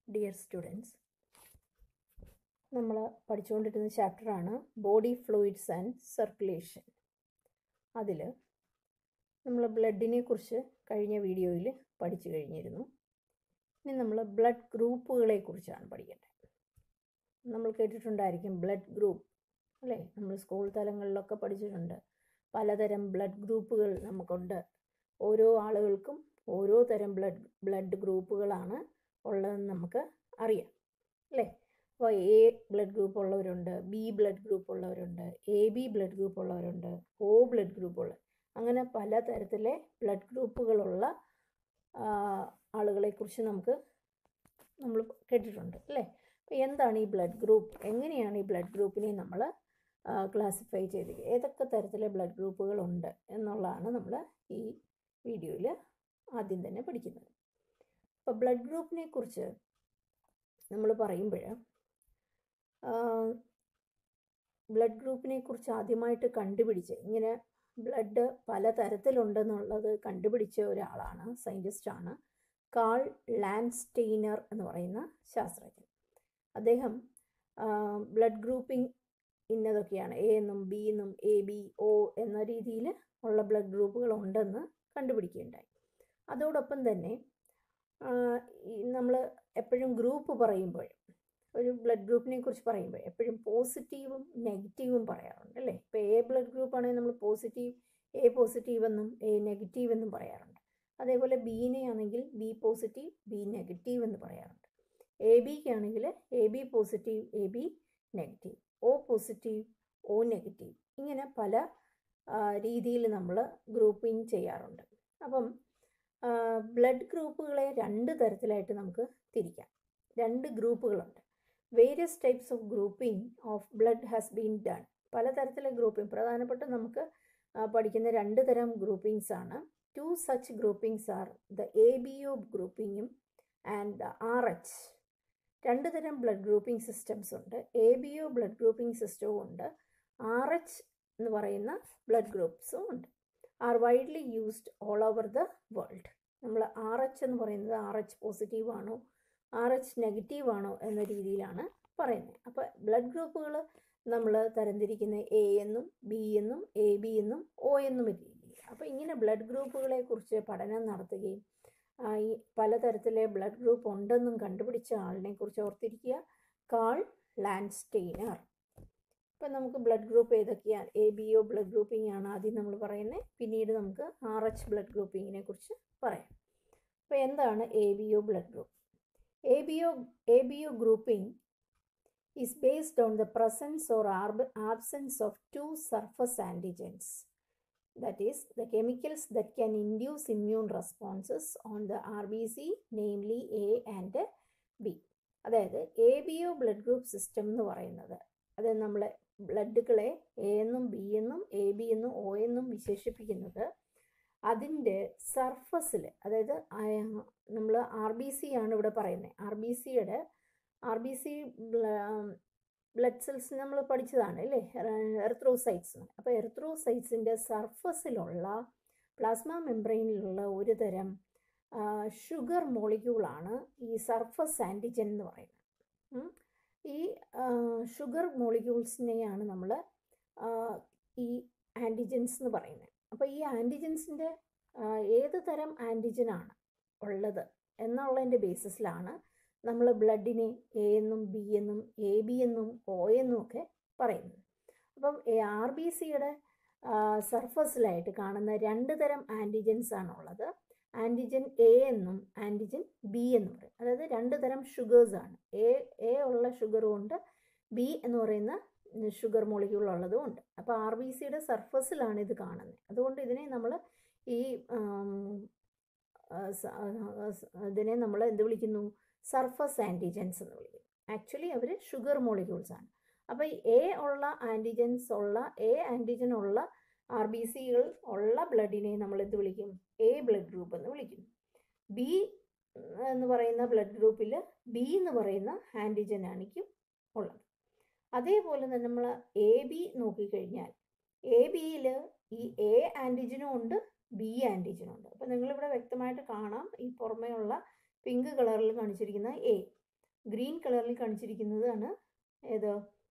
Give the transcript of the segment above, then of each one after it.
Dear students നമ്മൾ പഠിച്ചുകൊണ്ടിരുന്ന ചാപ്റ്ററാണ് ബോഡി ഫ്ലൂയിഡ്സ് ആൻഡ് സർക്കുലേഷൻ അതിൽ നമ്മൾ ബ്ലഡിനെ കുറിച്ച് കഴിഞ്ഞ വീഡിയോയിൽ പഠിച്ചു കഴിഞ്ഞിരുന്നു ഇനി നമ്മൾ ബ്ലഡ് ഗ്രൂപ്പുകളെ കുറിച്ചാണ് പഠിക്കേണ്ടത് നമ്മൾ കേട്ടിട്ടുണ്ടായിരിക്കും ബ്ലഡ് ഗ്രൂപ്പ് അല്ലേ നമ്മൾ സ്കൂൾ തലങ്ങളിലൊക്കെ പഠിച്ചിട്ടുണ്ട് പലതരം ബ്ലഡ് ഗ്രൂപ്പുകൾ നമുക്കുണ്ട് ഓരോ ആളുകൾക്കും ഓരോ തരം ബ്ലഡ് ബ്ലഡ് ഗ്രൂപ്പുകളാണ് ഉള്ളതെന്ന് നമുക്ക് അറിയാം അല്ലേ അപ്പോൾ എ ബ്ലഡ് ഗ്രൂപ്പ് ഉള്ളവരുണ്ട് ബി ബ്ലഡ് ഗ്രൂപ്പ് ഉള്ളവരുണ്ട് എ ബി ബ്ലഡ് ഗ്രൂപ്പ് ഉള്ളവരുണ്ട് ഒ ബ്ലഡ് ഗ്രൂപ്പ് ഉള്ള അങ്ങനെ പല തരത്തിലെ ബ്ലഡ് ഗ്രൂപ്പുകളുള്ള ആളുകളെക്കുറിച്ച് നമുക്ക് നമ്മൾ കേട്ടിട്ടുണ്ട് അല്ലേ അപ്പോൾ എന്താണ് ഈ ബ്ലഡ് ഗ്രൂപ്പ് എങ്ങനെയാണ് ഈ ബ്ലഡ് ഗ്രൂപ്പിനെ നമ്മൾ ക്ലാസിഫൈ ചെയ്തിരിക്കുക ഏതൊക്കെ തരത്തിലെ ബ്ലഡ് ഗ്രൂപ്പുകളുണ്ട് എന്നുള്ളതാണ് നമ്മൾ ഈ വീഡിയോയിൽ ആദ്യം തന്നെ പഠിക്കുന്നത് അപ്പോൾ ബ്ലഡ് ഗ്രൂപ്പിനെ കുറിച്ച് നമ്മൾ പറയുമ്പോൾ ബ്ലഡ് ഗ്രൂപ്പിനെ കുറിച്ച് ആദ്യമായിട്ട് കണ്ടുപിടിച്ച് ഇങ്ങനെ ബ്ലഡ് പല തരത്തിലുണ്ടെന്നുള്ളത് കണ്ടുപിടിച്ച ഒരാളാണ് സയൻറ്റിസ്റ്റാണ് കാൾ ലാൻഡ്സ്റ്റെയ്നർ എന്ന് പറയുന്ന ശാസ്ത്രജ്ഞൻ അദ്ദേഹം ബ്ലഡ് ഗ്രൂപ്പിംഗ് ഇന്നതൊക്കെയാണ് എ എന്നും ബി എന്നും എ ബി ഒ എന്ന രീതിയിൽ ഉള്ള ബ്ലഡ് ഗ്രൂപ്പുകൾ ഉണ്ടെന്ന് കണ്ടുപിടിക്കുകയുണ്ടായി അതോടൊപ്പം തന്നെ നമ്മൾ എപ്പോഴും ഗ്രൂപ്പ് പറയുമ്പോൾ ഒരു ബ്ലഡ് ഗ്രൂപ്പിനെ കുറിച്ച് പറയുമ്പോൾ എപ്പോഴും പോസിറ്റീവും നെഗറ്റീവും പറയാറുണ്ട് അല്ലേ ഇപ്പോൾ എ ബ്ലഡ് ഗ്രൂപ്പ് ആണെങ്കിൽ നമ്മൾ പോസിറ്റീവ് എ പോസിറ്റീവ് എന്നും എ നെഗറ്റീവ് എന്നും പറയാറുണ്ട് അതേപോലെ ബീനെ ആണെങ്കിൽ ബി പോസിറ്റീവ് ബി നെഗറ്റീവ് എന്ന് പറയാറുണ്ട് എ ബിക്ക് ആണെങ്കിൽ A B positive A B negative O positive O negative ഇങ്ങനെ പല രീതിയിൽ നമ്മൾ ഗ്രൂപ്പിംഗ് ചെയ്യാറുണ്ട് അപ്പം ബ്ലഡ് ഗ്രൂപ്പുകളെ രണ്ട് തരത്തിലായിട്ട് നമുക്ക് തിരിക്കാം രണ്ട് ഗ്രൂപ്പുകളുണ്ട് various types of grouping of blood has been done പലതരത്തിലെ ഗ്രൂപ്പിംഗ് പ്രധാനപ്പെട്ട നമുക്ക് പഠിക്കുന്ന രണ്ട് തരം ഗ്രൂപ്പിംഗ്സ് ആണ് two such groupings are the A B O ഗ്രൂപ്പിങ്ങും ആൻഡ് ദ ആർ എച്ച് രണ്ട് തരം ബ്ലഡ് ഗ്രൂപ്പിംഗ് സിസ്റ്റംസ് ഉണ്ട് A B O blood grouping സിസ്റ്റവും ഉണ്ട് ആർ എച്ച് എന്ന് പറയുന്ന ബ്ലഡ് ഗ്രൂപ്പ്സും ഉണ്ട് are widely used all over the world നമ്മൾ ആർ എച്ച് എന്ന് പറയുന്നത് ആർ എച്ച് പോസിറ്റീവ് ആണോ ആർ എച്ച് നെഗറ്റീവ് ആണോ എന്ന രീതിയിലാണ് പറയുന്നത് അപ്പോൾ ബ്ലഡ് ഗ്രൂപ്പുകൾ നമ്മൾ തരംതിരിക്കുന്ന എ എന്നും ബി എന്നും എ ബി എന്നും ഒ എന്നും രീതിയിൽ അപ്പോൾ ഇങ്ങനെ ബ്ലഡ് ഗ്രൂപ്പുകളെ കുറിച്ച് പഠനം നടത്തുകയും ഈ പലതരത്തിലെ ബ്ലഡ് ഗ്രൂപ്പ് ഉണ്ടെന്നും കണ്ടുപിടിച്ച ആളിനെ കുറിച്ച് ഓർത്തിരിക്കുക കാൾ ലാൻഡ്സ്റ്റെയ്നർ ഇപ്പം നമുക്ക് ബ്ലഡ് ഗ്രൂപ്പ് ഏതൊക്കെയാണ് A B O blood grouping ആണ് ആദ്യം നമ്മൾ പറയുന്നത് പിന്നീട് നമുക്ക് ആർ എച്ച് ബ്ലഡ് ഗ്രൂപ്പിങ്ങിനെ കുറിച്ച് പറയാം അപ്പോൾ എന്താണ് A B O blood group A B O A B O grouping is based on the presence or absence of two surface antigens that is the chemicals that can induce immune responses on the RBC namely A and B അതായത് A B O blood group system എന്ന് പറയുന്നത് അത് നമ്മൾ ബ്ലഡുകളെ A എന്നും B എന്നും A B എന്നും O എന്നും വിശേഷിപ്പിക്കുന്നത് അതിൻ്റെ സർഫസിൽ അതായത് നമ്മൾ ആർ ബി സി ആണ് ഇവിടെ പറയുന്നത് ആർ ബി സിയുടെ R B C blood cells നമ്മൾ പഠിച്ചതാണ് അല്ലേ എർത്രോസൈറ്റ്സ് അപ്പോൾ എർത്രോസൈറ്റ്സിൻ്റെ സർഫസിലുള്ള പ്ലാസ്മ മെംബ്രെയിനിലുള്ള ഒരു തരം ഷുഗർ മോളിക്യൂളാണ് ഈ സർഫസ് ആൻറ്റിജൻ എന്ന് പറയുന്നത് ഈ ഷുഗർ മോളിക്യൂൾസിനെയാണ് നമ്മൾ ഈ ആൻറ്റിജൻസ് എന്ന് പറയുന്നത് അപ്പോൾ ഈ ആൻറ്റിജൻസിൻ്റെ ഏത് തരം ആൻറ്റിജനാണ് ഉള്ളത് എന്നുള്ളതിൻ്റെ ബേസിസിലാണ് നമ്മൾ ബ്ലഡിനെ എ എന്നും ബി എന്നും എ ബി എന്നും ഒ എന്നും ഒക്കെ പറയുന്നത് അപ്പം ആർ ബി സിയുടെ സർഫസിലായിട്ട് കാണുന്ന രണ്ട് തരം ആൻറ്റിജൻസ് ആണുള്ളത് ആൻറ്റിജൻ എ എന്നും ആൻറ്റിജൻ ബി എന്നും പറയും അതായത് രണ്ട് തരം ഷുഗേഴ്സ് ആണ് എ എ ഉള്ള ഷുഗറും ഉണ്ട് ബി എന്ന് പറയുന്ന ഷുഗർ മോളിക്യൂൾ ഉള്ളതും ഉണ്ട് അപ്പോൾ ആർ ബി സിയുടെ സർഫസിലാണ് ഇത് കാണുന്നത് അതുകൊണ്ട് ഇതിനെ നമ്മൾ ഈ ഇതിനെ നമ്മൾ എന്ത് വിളിക്കുന്നു സർഫസ് ആൻറ്റിജൻസ് എന്ന് വിളിക്കും ആക്ച്വലി അവർ ഷുഗർ മോളിക്യൂൾസ് ആണ് അപ്പോൾ എ ഉള്ള ആൻറ്റിജൻസ് ഉള്ള എ ആൻറ്റിജൻ ഉള്ള ആർ ബി സികൾ ഉള്ള ബ്ലഡിനെ നമ്മൾ എന്ത് വിളിക്കും എ ബ്ലഡ് ഗ്രൂപ്പ് എന്ന് വിളിക്കുന്നു ബി എന്ന് പറയുന്ന ബ്ലഡ് ഗ്രൂപ്പിൽ ബി എന്ന് പറയുന്ന ആൻറ്റിജൻ ആണിക്കും ഉള്ളത് അതേപോലെ തന്നെ നമ്മൾ എ ബി നോക്കിക്കഴിഞ്ഞാൽ എ ബിയിൽ ഈ എ ആൻറ്റിജനും ഉണ്ട് ബി ആൻറ്റിജനും ഉണ്ട് അപ്പോൾ നിങ്ങളിവിടെ വ്യക്തമായിട്ട് കാണാം ഈ പുറമേയുള്ള പിങ്ക് കളറിൽ കാണിച്ചിരിക്കുന്ന എ ഗ്രീൻ കളറിൽ കാണിച്ചിരിക്കുന്നതാണ് ഏത്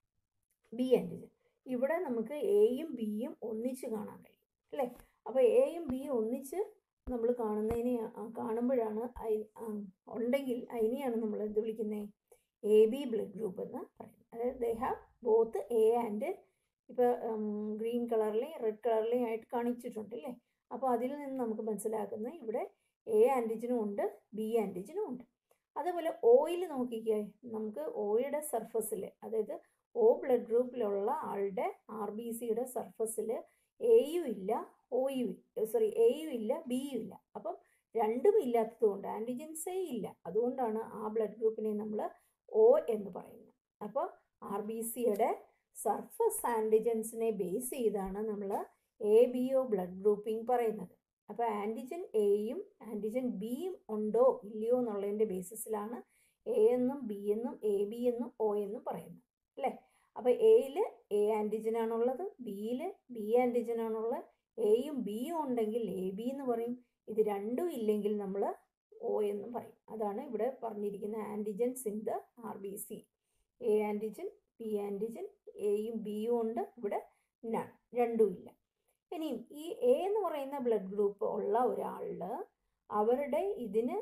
ബി ആൻറ്റിജൻ ഇവിടെ നമുക്ക് എയും ബിയും ഒന്നിച്ച് കാണാൻ കഴിയും അല്ലേ അപ്പോൾ എയും ബിയും ഒന്നിച്ച് നമ്മൾ കാണുന്നതിനെ കാണുമ്പോഴാണ് ഉണ്ടെങ്കിൽ അതിനെയാണ് നമ്മൾ എന്ത് വിളിക്കുന്നത് എ ബി ബ്ലഡ് ഗ്രൂപ്പ് എന്ന് പറയുന്നത് അതായത് they have both A and ഇപ്പോൾ ഗ്രീൻ കളറിലെയും റെഡ് കളറിലെയും ആയിട്ട് കാണിച്ചിട്ടുണ്ട് അല്ലേ അപ്പോൾ അതിൽ നിന്ന് നമുക്ക് മനസ്സിലാക്കുന്നത് ഇവിടെ എ ആൻറ്റിജനും ഉണ്ട് ബി ആൻറ്റിജനും ഉണ്ട് അതേപോലെ ഓയിൽ നോക്കിക്കേ നമുക്ക് ഓയുടെ സർഫസിൽ അതായത് ഒ ബ്ലഡ് ഗ്രൂപ്പിലുള്ള ആളുടെ ആർ ബി സിയുടെ സർഫസിൽ എയും ഇല്ല ഒയും സോറി എയും ഇല്ല ബിയും ഇല്ല അപ്പം രണ്ടും ഇല്ലാത്തതുകൊണ്ട് ആൻറ്റിജൻസേ ഇല്ല അതുകൊണ്ടാണ് ആ ബ്ലഡ് ഗ്രൂപ്പിനെ നമ്മൾ ഒ എന്ന് പറയുന്നത് അപ്പോൾ ആർ ബി സിയുടെ സർഫസ് ആൻറ്റിജൻസിനെ ബേസ് ചെയ്താണ് നമ്മൾ A B O blood grouping പറയുന്നത് അപ്പോൾ ആൻറ്റിജൻ എയും ആൻറ്റിജൻ ബിയും ഉണ്ടോ ഇല്ലയോ എന്നുള്ളതിൻ്റെ ബേസിസിലാണ് എ എന്നും ബി എന്നും എ ബി എന്നും ഒ എന്നും പറയുന്നത് അല്ലേ അപ്പോൾ എയിൽ എ ആൻറ്റിജൻ ആണുള്ളത് ബിയിൽ ബി ആൻറ്റിജൻ ആണുള്ളത് എയും ബിയും ഉണ്ടെങ്കിൽ എ ബി എന്ന് പറയും ഇത് രണ്ടും ഇല്ലെങ്കിൽ നമ്മൾ ഒ എന്നും പറയും അതാണ് ഇവിടെ പറഞ്ഞിരിക്കുന്ന antigens in the R B C A antigen B antigen എയും ബിയും ഉണ്ട് ഇവിടെ നൺ രണ്ടും ഇല്ല ഇനിയും ഈ എ എന്ന് പറയുന്ന ബ്ലഡ് ഗ്രൂപ്പ് ഉള്ള ഒരാളിൽ അവരുടെ ഇതിന്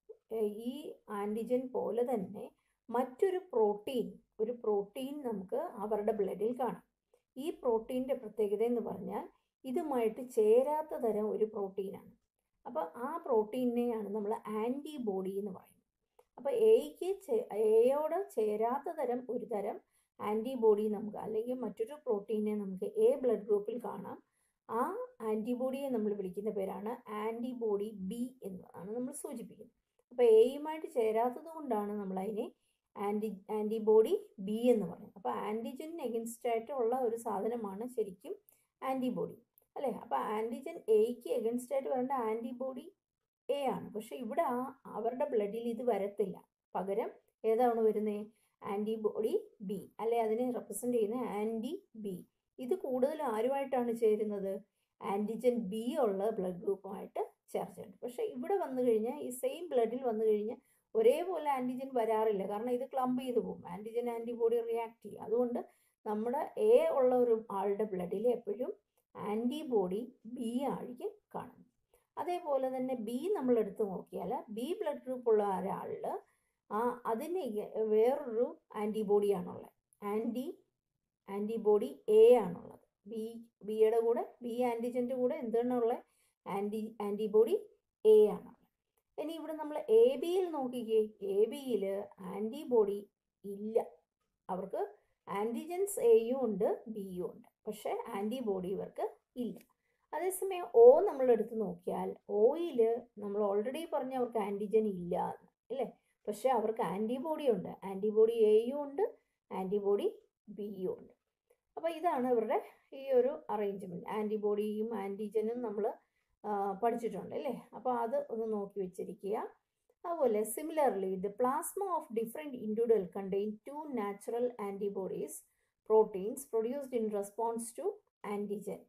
ഈ ആൻറ്റിജൻ പോലെ തന്നെ മറ്റൊരു പ്രോട്ടീൻ ഒരു പ്രോട്ടീൻ നമുക്ക് അവരുടെ ബ്ലഡിൽ കാണാം ഈ പ്രോട്ടീൻ്റെ പ്രത്യേകത എന്ന് പറഞ്ഞാൽ ഇതുമായിട്ട് ചേരാത്ത തരം ഒരു പ്രോട്ടീനാണ് അപ്പോൾ ആ പ്രോട്ടീനെയാണ് നമ്മൾ ആൻറ്റിബോഡി എന്ന് പറയുന്നത് അപ്പോൾ എയ്ക്ക് എയോട് ചേരാത്ത തരം ഒരു തരം ആൻറ്റിബോഡി നമുക്ക് അല്ലെങ്കിൽ മറ്റൊരു പ്രോട്ടീനെ നമുക്ക് എ ബ്ലഡ് ഗ്രൂപ്പിൽ കാണാം ആ ആൻറ്റിബോഡിയെ നമ്മൾ വിളിക്കുന്ന പേരാണ് ആൻറ്റിബോഡി ബി എന്നതാണ് നമ്മൾ സൂചിപ്പിക്കുന്നത് അപ്പോൾ എയുമായിട്ട് ചേരാത്തത് കൊണ്ടാണ് നമ്മൾ അതിനെ ആൻറ്റി ആൻറ്റിബോഡി ബി എന്ന് പറയുന്നത് അപ്പോൾ ആൻറ്റിജൻ എഗൻസ്റ്റ് ആയിട്ടുള്ള ഒരു സാധനമാണ് ശരിക്കും ആൻറ്റിബോഡി അല്ലേ അപ്പോൾ ആൻറ്റിജൻ എയ്ക്ക് എഗൻസ്റ്റ് ആയിട്ട് വരേണ്ട ആൻറ്റിബോഡി എ ആണ് പക്ഷെ ഇവിടെ ആ അവരുടെ ബ്ലഡിൽ ഇത് വരത്തില്ല പകരം ഏതാണ് വരുന്നത് ആൻറ്റിബോഡി ബി അല്ലെ അതിനെ റെപ്രസെൻ്റ് ചെയ്യുന്ന ആൻറ്റി ബി ഇത് കൂടുതൽ ആരുമായിട്ടാണ് ചേരുന്നത് ആൻറ്റിജൻ ബി ഉള്ള ബ്ലഡ് ഗ്രൂപ്പുമായിട്ട് ചേർച്ചയുണ്ട് പക്ഷേ ഇവിടെ വന്നു കഴിഞ്ഞാൽ ഈ സെയിം ബ്ലഡിൽ വന്നു കഴിഞ്ഞാൽ ഒരേപോലെ ആൻറ്റിജൻ വരാറില്ല കാരണം ഇത് ക്ലംപ് ചെയ്ത് പോകും ആൻറ്റിജൻ ആൻറ്റിബോഡി റിയാക്ട് ചെയ്യും അതുകൊണ്ട് നമ്മുടെ എ ഉള്ള ഒരു ആളുടെ ബ്ലഡിൽ എപ്പോഴും ആൻറ്റിബോഡി ബി ആയിരിക്കും കാണുന്നത് അതേപോലെ തന്നെ ബി നമ്മൾ എടുത്ത് നോക്കിയാൽ ബി ബ്ലഡ് ഗ്രൂപ്പ് ഉള്ള ഒരാളിൽ ആ അതിന് വേറൊരു ആൻറ്റിബോഡിയാണുള്ളത് ആൻറ്റി ആൻറ്റിബോഡി എ ആണുള്ളത് ബി ബിയുടെ കൂടെ ബി ആൻറ്റിജൻ്റെ കൂടെ എന്താണുള്ളത് ആൻറ്റി ആൻറ്റിബോഡി എ ആണുള്ളത് ഇനി ഇവിടെ നമ്മൾ എ ബിയിൽ നോക്കിക്കേ എ ബിയിൽ ആൻറ്റിബോഡി ഇല്ല അവർക്ക് ആൻറ്റിജൻസ് എയും ഉണ്ട് ബിയും ഉണ്ട് പക്ഷേ ആൻറ്റിബോഡി ഇവർക്ക് ഇല്ല അതേസമയം ഒ നമ്മൾ എടുത്ത് നോക്കിയാൽ ഒയിൽ നമ്മൾ ഓൾറെഡി പറഞ്ഞ അവർക്ക് ആൻറ്റിജൻ ഇല്ല അല്ലേ പക്ഷേ അവർക്ക് ആൻറ്റിബോഡി ഉണ്ട് ആൻറ്റിബോഡി എയും ഉണ്ട് ആൻറ്റിബോഡി ബിയും ഉണ്ട് അപ്പോൾ ഇതാണ് ഇവരുടെ ഈ ഒരു അറേഞ്ച്മെൻറ്റ് ആൻറ്റിബോഡിയും ആൻറ്റിജനും നമ്മൾ പഠിച്ചിട്ടുണ്ട് അല്ലേ അപ്പോൾ അത് ഒന്ന് നോക്കി വെച്ചിരിക്കുക അതുപോലെ similarly the plasma of different individual contain two natural antibodies proteins produced in response to antigen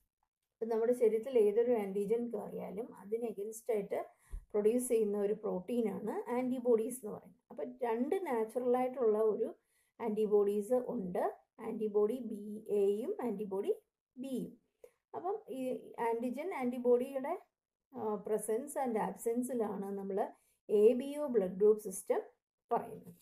നമ്മുടെ ശരീരത്തിൽ ഏതൊരു ആൻറ്റിജൻ കയറിയാലും അതിന് എഗൻസ്റ്റ് ആയിട്ട് പ്രൊഡ്യൂസ് ചെയ്യുന്ന ഒരു പ്രോട്ടീനാണ് ആൻറ്റിബോഡീസ് എന്ന് പറയുന്നത് അപ്പം രണ്ട് നാച്ചുറലായിട്ടുള്ള ഒരു ആൻറ്റിബോഡീസ് ഉണ്ട് ആൻറ്റിബോഡി ബി എയും ആൻറ്റിബോഡി ബിയും അപ്പം ഈ ആൻറ്റിജൻ ആൻറ്റിബോഡിയുടെ പ്രസൻസ് ആൻഡ് ആബ്സെൻസിലാണ് നമ്മൾ A B O blood group system പറയുന്നത്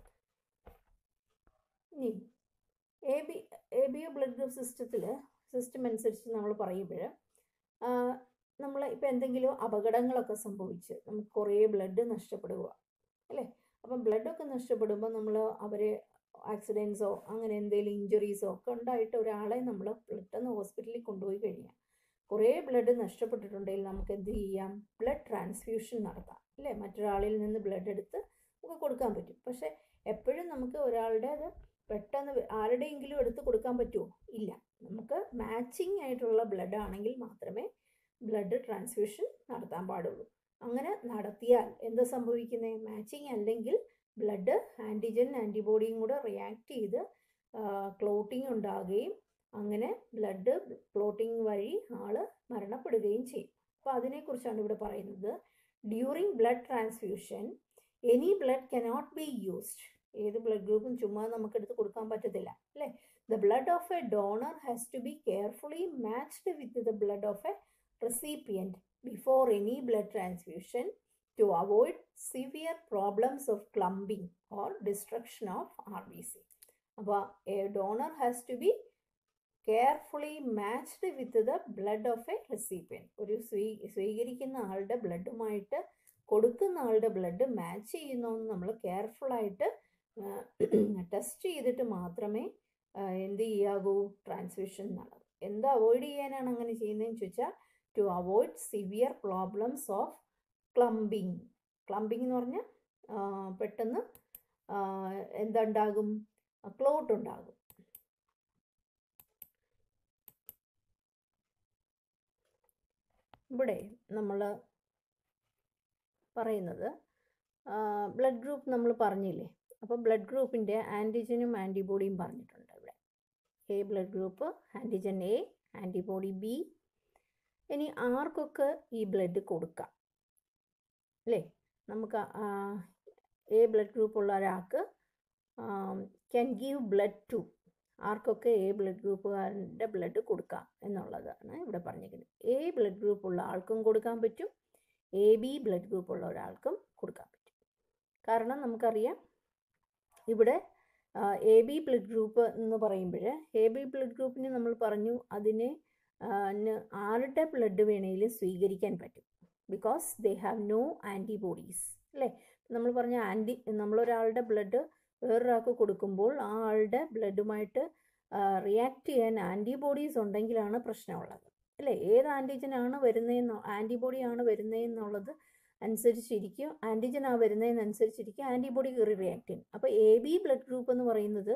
ഇനി A B A B O blood group സിസ്റ്റത്തിൽ സിസ്റ്റം അനുസരിച്ച് നമ്മൾ പറയുമ്പോൾ നമ്മൾ ഇപ്പോൾ എന്തെങ്കിലും അപകടങ്ങളൊക്കെ സംഭവിച്ച് നമുക്ക് കുറേ ബ്ലഡ് നഷ്ടപ്പെടുക അല്ലേ അപ്പം ബ്ലഡൊക്കെ നഷ്ടപ്പെടുമ്പോൾ നമ്മൾ അവരെ ആക്സിഡൻസോ അങ്ങനെ എന്തെങ്കിലും ഇഞ്ചുറീസോ ഒക്കെ ഉണ്ടായിട്ട് ഒരാളെ നമ്മൾ പെട്ടെന്ന് ഹോസ്പിറ്റലിൽ കൊണ്ടുപോയി കഴിഞ്ഞാൽ കുറേ ബ്ലഡ് നഷ്ടപ്പെട്ടിട്ടുണ്ടെങ്കിൽ നമുക്ക് എന്ത് ചെയ്യാം ബ്ലഡ് ട്രാൻസ്ഫ്യൂഷൻ നടത്താം അല്ലേ മറ്റൊരാളിൽ നിന്ന് ബ്ലഡ് എടുത്ത് നമുക്ക് കൊടുക്കാൻ പറ്റും പക്ഷേ എപ്പോഴും നമുക്ക് ഒരാളുടെ അത് പെട്ടെന്ന് ആരുടെയെങ്കിലും എടുത്ത് കൊടുക്കാൻ പറ്റുമോ ഇല്ല നമുക്ക് മാച്ചിങ് ആയിട്ടുള്ള ബ്ലഡ് ആണെങ്കിൽ മാത്രമേ ബ്ലഡ് ട്രാൻസ്ഫ്യൂഷൻ നടത്താൻ പാടുള്ളൂ അങ്ങനെ നടത്തിയാൽ എന്താ സംഭവിക്കുന്നത് മാച്ചിങ് അല്ലെങ്കിൽ ബ്ലഡ് ആൻറ്റിജൻ ആൻറ്റിബോഡിയും കൂടെ റിയാക്ട് ചെയ്ത് ക്ലോട്ടിങ് ഉണ്ടാകുകയും അങ്ങനെ ബ്ലഡ് ക്ലോട്ടിങ് വഴി ആൾ മരണപ്പെടുകയും ചെയ്യും അപ്പോൾ അതിനെക്കുറിച്ചാണ് ഇവിടെ പറയുന്നത് during blood transfusion any blood cannot be used ഏത് ബ്ലഡ് ഗ്രൂപ്പും ചുമ്മാ നമുക്ക് എടുത്ത് കൊടുക്കാൻ പറ്റത്തില്ല അല്ലേ the blood of a donor has to be carefully matched with the blood of a recipient before any blood transfusion to avoid severe problems of clumping or destruction of R B C അപ്പോൾ a donor has to be carefully matched with the blood of a recipient ഒരു സ്വീ സ്വീകരിക്കുന്ന ആളുടെ ബ്ലഡുമായിട്ട് കൊടുക്കുന്ന ആളുടെ blood match ചെയ്യുന്നോ എന്ന് നമ്മൾ കെയർഫുള്ളായിട്ട് ടെസ്റ്റ് ചെയ്തിട്ട് മാത്രമേ എന്ത് ചെയ്യാവൂ ട്രാൻസ്മിഷൻ നടക്കൂ എന്താ അവോയ്ഡ് ചെയ്യാനാണ് അങ്ങനെ ചെയ്യുന്നതെന്ന് ചോദിച്ചാൽ to avoid severe problems of clumping clumping എന്ന് പറഞ്ഞാൽ പെട്ടെന്ന് എന്തുണ്ടാകും ക്ലോട്ട് ഉണ്ടാകും ഇവിടെ നമ്മൾ പറയുന്നത് ബ്ലഡ് ഗ്രൂപ്പ് നമ്മൾ പറഞ്ഞില്ലേ അപ്പോൾ ബ്ലഡ് ഗ്രൂപ്പിൻ്റെ ആൻറ്റിജനും ആൻറ്റിബോഡിയും പറഞ്ഞിട്ടുണ്ട് ഇവിടെ A blood group antigen A antibody B ഇനി ആർക്കൊക്കെ ഈ ബ്ലഡ് കൊടുക്കാം അല്ലേ നമുക്ക് എ ബ്ലഡ് ഗ്രൂപ്പ് ഉള്ള ഒരാൾക്ക് ക്യാൻ ഗീവ് ബ്ലഡ് ടു ആർക്കൊക്കെ എ ബ്ലഡ് ഗ്രൂപ്പുകാരൻ്റെ ബ്ലഡ് കൊടുക്കാം എന്നുള്ളതാണ് ഇവിടെ പറഞ്ഞിരിക്കുന്നത് എ ബ്ലഡ് ഗ്രൂപ്പ് ഉള്ള ആൾക്കും കൊടുക്കാൻ പറ്റും എ ബി ബ്ലഡ് ഗ്രൂപ്പ് ഉള്ള ഒരാൾക്കും കൊടുക്കാൻ പറ്റും കാരണം നമുക്കറിയാം ഇവിടെ എ ബി ബ്ലഡ് ഗ്രൂപ്പ് എന്ന് പറയുമ്പോൾ എ ബി ബ്ലഡ് ഗ്രൂപ്പിന് നമ്മൾ പറഞ്ഞു അതിന് ആരുടെ ബ്ലഡ് വേണമെങ്കിലും സ്വീകരിക്കാൻ പറ്റും because they have no antibodies അല്ലേ നമ്മൾ പറഞ്ഞ ആൻറ്റി നമ്മളൊരാളുടെ ബ്ലഡ് വേറൊരാൾക്ക് കൊടുക്കുമ്പോൾ ആ ആളുടെ ബ്ലഡുമായിട്ട് റിയാക്ട് ചെയ്യാൻ ആൻറ്റിബോഡീസ് ഉണ്ടെങ്കിലാണ് പ്രശ്നമുള്ളത് അല്ലേ ഏത് ആൻറ്റിജനാണ് വരുന്നതെന്നോ ആൻറ്റിബോഡിയാണ് വരുന്നതെന്നുള്ളത് അനുസരിച്ചിരിക്കും ആൻറ്റിജൻ ആ വരുന്നതിനനുസരിച്ചിരിക്കും ആൻറ്റിബോഡി കയറി റിയാക്ട് ചെയ്യും അപ്പോൾ എ ബി ബ്ലഡ് ഗ്രൂപ്പ് എന്ന് പറയുന്നത്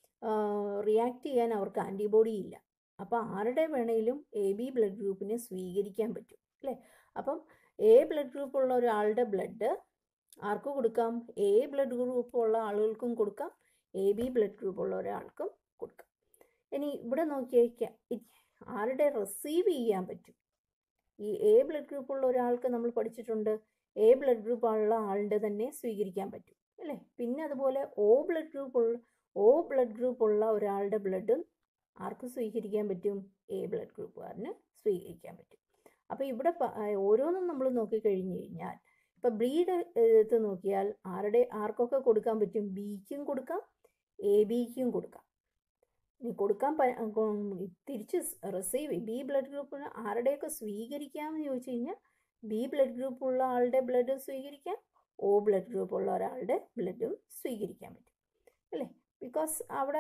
റിയാക്ട് ചെയ്യാൻ അവർക്ക് ആൻറ്റിബോഡി ഇല്ല അപ്പോൾ ആരുടെ വേണമെങ്കിലും എ ബി ബ്ലഡ് ഗ്രൂപ്പിനെ സ്വീകരിക്കാൻ പറ്റും അല്ലേ അപ്പം എ ബ്ലഡ് ഗ്രൂപ്പ് ഉള്ള ഒരാളുടെ ബ്ലഡ് ആർക്ക് കൊടുക്കാം എ ബ്ലഡ് ഗ്രൂപ്പ് ഉള്ള ആളുകൾക്കും കൊടുക്കാം എ ബി ബ്ലഡ് ഗ്രൂപ്പ് ഉള്ള ഒരാൾക്കും കൊടുക്കാം ഇനി ഇവിടെ നോക്കിയേക്കാം ആരുടെ റിസീവ് ചെയ്യാൻ പറ്റും ഈ എ ബ്ലഡ് ഗ്രൂപ്പ് ഉള്ള ഒരാൾക്ക് നമ്മൾ പഠിച്ചിട്ടുണ്ട് എ ബ്ലഡ് ഗ്രൂപ്പ് ഉള്ള ആളുടെ തന്നെ സ്വീകരിക്കാൻ പറ്റും അല്ലേ പിന്നെ അതുപോലെ ഒ ബ്ലഡ് ഗ്രൂപ്പ് ഉള്ള ഒ ബ്ലഡ് ഗ്രൂപ്പ് ഉള്ള ഒരാളുടെ ബ്ലഡും ആർക്ക് സ്വീകരിക്കാൻ പറ്റും എ ബ്ലഡ് ഗ്രൂപ്പുകാരന് സ്വീകരിക്കാൻ പറ്റും അപ്പോൾ ഇവിടെ ഓരോന്നും നമ്മൾ നോക്കിക്കഴിഞ്ഞ് കഴിഞ്ഞാൽ ഇപ്പോൾ ബ്രീഡ് എടുത്ത് നോക്കിയാൽ ആരുടെ ആർക്കൊക്കെ കൊടുക്കാൻ പറ്റും ബിക്കും കൊടുക്കാം എ ബിക്കും കൊടുക്കാം ഇനി കൊടുക്കാൻ തിരിച്ച് റിസീവ് ബി ബ്ലഡ് ഗ്രൂപ്പിന് ആരുടെയൊക്കെ സ്വീകരിക്കാമെന്ന് ചോദിച്ചു കഴിഞ്ഞാൽ ബി ബ്ലഡ് ഗ്രൂപ്പ് ഉള്ള ആളുടെ ബ്ലഡ് സ്വീകരിക്കാം ഒ ബ്ലഡ് ഗ്രൂപ്പ് ഉള്ള ഒരാളുടെ ബ്ലഡും സ്വീകരിക്കാൻ പറ്റും അല്ലേ ബിക്കോസ് അവിടെ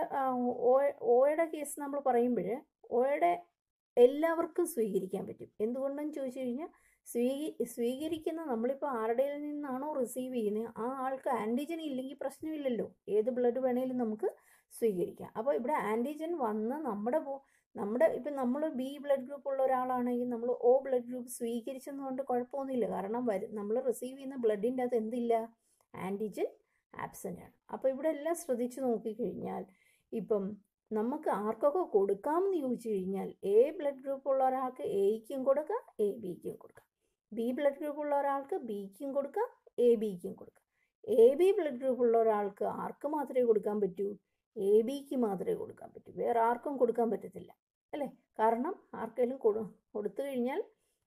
ഓയുടെ കേസ് നമ്മൾ പറയുമ്പോൾ ഓയുടെ എല്ലാവർക്കും സ്വീകരിക്കാൻ പറ്റും എന്തുകൊണ്ടെന്ന് ചോദിച്ചു കഴിഞ്ഞാൽ സ്വീകി സ്വീകരിക്കുന്ന നമ്മളിപ്പോൾ ആരുടെ നിന്നാണോ റിസീവ് ചെയ്യുന്നത് ആ ആൾക്ക് ആൻറ്റിജൻ ഇല്ലെങ്കിൽ പ്രശ്നമില്ലല്ലോ ഏത് ബ്ലഡ് വേണേലും നമുക്ക് സ്വീകരിക്കാം അപ്പോൾ ഇവിടെ ആൻറ്റിജൻ വന്ന് നമ്മുടെ നമ്മുടെ ഇപ്പം നമ്മൾ ബി ബ്ലഡ് ഗ്രൂപ്പ് ഉള്ള ഒരാളാണെങ്കിൽ നമ്മൾ ഒ ബ്ലഡ് ഗ്രൂപ്പ് സ്വീകരിച്ചെന്നുകൊണ്ട് കുഴപ്പമൊന്നുമില്ല കാരണം വരും നമ്മൾ റിസീവ് ചെയ്യുന്ന ബ്ലഡിൻ്റെ അകത്ത് എന്തില്ല ആൻറ്റിജൻ ആബ്സെൻ്റ് ആണ് അപ്പോൾ ഇവിടെ എല്ലാം ശ്രദ്ധിച്ച് നോക്കിക്കഴിഞ്ഞാൽ ഇപ്പം നമുക്ക് ആർക്കൊക്കെ കൊടുക്കാമെന്ന് ചോദിച്ചു കഴിഞ്ഞാൽ എ ബ്ലഡ് ഗ്രൂപ്പ് ഉള്ള ഒരാൾക്ക് എയ്ക്കും കൊടുക്കാം എ ബിക്കും കൊടുക്കാം ബി ബ്ലഡ് ഗ്രൂപ്പ് ഉള്ള ഒരാൾക്ക് ബിക്കും കൊടുക്കാം എ ബിക്കും കൊടുക്കാം എ ബി ബ്ലഡ് ഗ്രൂപ്പ് ഉള്ള ഒരാൾക്ക് ആർക്ക് മാത്രമേ കൊടുക്കാൻ പറ്റൂ എ ബിക്ക് മാത്രമേ കൊടുക്കാൻ പറ്റൂ വേറെ ആർക്കും കൊടുക്കാൻ പറ്റത്തില്ല അല്ലേ കാരണം ആർക്കെങ്കിലും കൊടു കൊടുത്തു കഴിഞ്ഞാൽ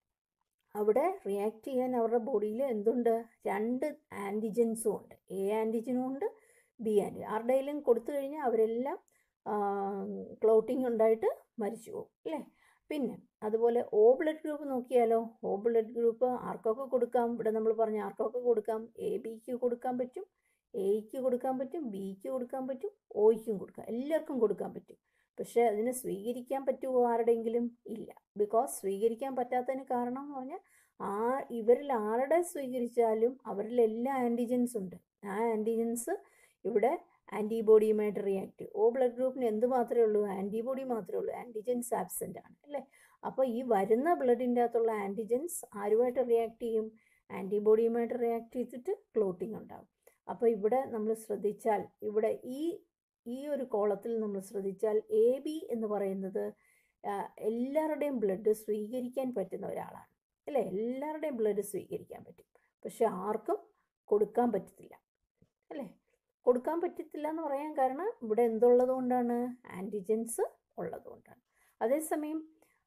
അവിടെ റിയാക്ട് ചെയ്യാൻ അവരുടെ ബോഡിയിൽ എന്തുണ്ട് രണ്ട് ആൻറ്റിജൻസും ഉണ്ട് എ ആൻറ്റിജനും ഉണ്ട് ബി ആൻറ്റിജൻ ആരുടെയെങ്കിലും കൊടുത്തു കഴിഞ്ഞാൽ അവരെല്ലാം ക്ലോട്ടിങ് ഉണ്ടായിട്ട് മരിച്ചു പോകും അല്ലേ പിന്നെ അതുപോലെ ഒ ബ്ലഡ് ഗ്രൂപ്പ് നോക്കിയാലോ ഒ ബ്ലഡ് ഗ്രൂപ്പ് ആർക്കൊക്കെ കൊടുക്കാം ഇവിടെ നമ്മൾ പറഞ്ഞ ആർക്കൊക്കെ കൊടുക്കാം എ ബിക്ക് കൊടുക്കാൻ പറ്റും എയ്ക്ക് കൊടുക്കാൻ പറ്റും ബിക്ക് കൊടുക്കാൻ പറ്റും ഒയ്ക്കും കൊടുക്കാം എല്ലാവർക്കും കൊടുക്കാൻ പറ്റും പക്ഷേ അതിനെ സ്വീകരിക്കാൻ പറ്റുമോ ആരുടെയെങ്കിലും ഇല്ല ബിക്കോസ് സ്വീകരിക്കാൻ പറ്റാത്തതിന് കാരണം എന്ന് പറഞ്ഞാൽ ആ ഇവരിൽ ആരുടെ സ്വീകരിച്ചാലും അവരിൽ എല്ലാ ആൻറ്റിജൻസ് ഉണ്ട് ആ ആൻറ്റിജൻസ് ഇവിടെ ആൻറ്റിബോഡിയുമായിട്ട് റിയാക്ട് ഒ ബ്ലഡ് ഗ്രൂപ്പിന് എന്ത് മാത്രമേ ഉള്ളൂ ആൻറ്റിബോഡി മാത്രമേ ഉള്ളൂ ആൻറ്റിജൻസ് ആബ്സെൻ്റ് ആണ് അല്ലേ അപ്പോൾ ഈ വരുന്ന ബ്ലഡിൻ്റെ അകത്തുള്ള ആൻറ്റിജൻസ് ആരുമായിട്ട് റിയാക്ട് ചെയ്യും ആൻറ്റിബോഡിയുമായിട്ട് റിയാക്ട് ചെയ്തിട്ട് ക്ലോട്ടിങ് ഉണ്ടാകും അപ്പോൾ ഇവിടെ നമ്മൾ ശ്രദ്ധിച്ചാൽ ഇവിടെ ഈ ഈ ഒരു കോളത്തിൽ നമ്മൾ ശ്രദ്ധിച്ചാൽ എ ബി എന്ന് പറയുന്നത് എല്ലാവരുടെയും ബ്ലഡ് സ്വീകരിക്കാൻ പറ്റുന്ന ഒരാളാണ് അല്ലേ എല്ലാവരുടെയും ബ്ലഡ് സ്വീകരിക്കാൻ പറ്റും പക്ഷെ ആർക്കും കൊടുക്കാൻ പറ്റത്തില്ല അല്ലേ കൊടുക്കാൻ പറ്റത്തില്ല എന്ന് പറയാൻ കാരണം ഇവിടെ എന്തുള്ളത് കൊണ്ടാണ് ആൻറ്റിജൻസ് ഉള്ളത് കൊണ്ടാണ് അതേസമയം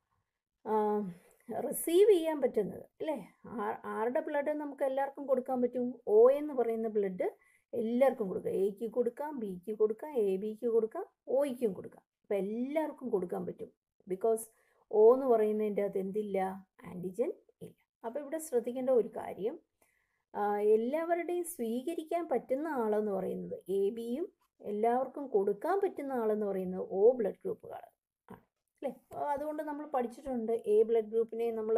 റിസീവ് ചെയ്യാൻ പറ്റുന്നത് അല്ലേ ആരുടെ ബ്ലഡ് നമുക്ക് എല്ലാവർക്കും കൊടുക്കാൻ പറ്റും ഒ എന്ന് പറയുന്ന ബ്ലഡ് എല്ലാവർക്കും കൊടുക്കാം എക്ക് കൊടുക്കാം ബിക്ക് കൊടുക്കാം എ ബിക്ക് കൊടുക്കാം ഒയ്ക്കും കൊടുക്കാം അപ്പോൾ എല്ലാവർക്കും കൊടുക്കാൻ പറ്റും ബിക്കോസ് ഒ എന്ന് പറയുന്നതിൻ്റെ അകത്ത് എന്തില്ല ആൻറ്റിജൻ ഇല്ല അപ്പോൾ ഇവിടെ ശ്രദ്ധിക്കേണ്ട ഒരു കാര്യം എല്ലാവരുടെയും സ്വീകരിക്കാൻ പറ്റുന്ന ആളെന്ന് പറയുന്നത് എ ബിയും എല്ലാവർക്കും കൊടുക്കാൻ പറ്റുന്ന ആളെന്ന് പറയുന്നത് ഒ ബ്ലഡ് ഗ്രൂപ്പുകൾ ആണ് അല്ലേ അതുകൊണ്ട് നമ്മൾ പഠിച്ചിട്ടുണ്ട് എ ബ്ലഡ് ഗ്രൂപ്പിനെ നമ്മൾ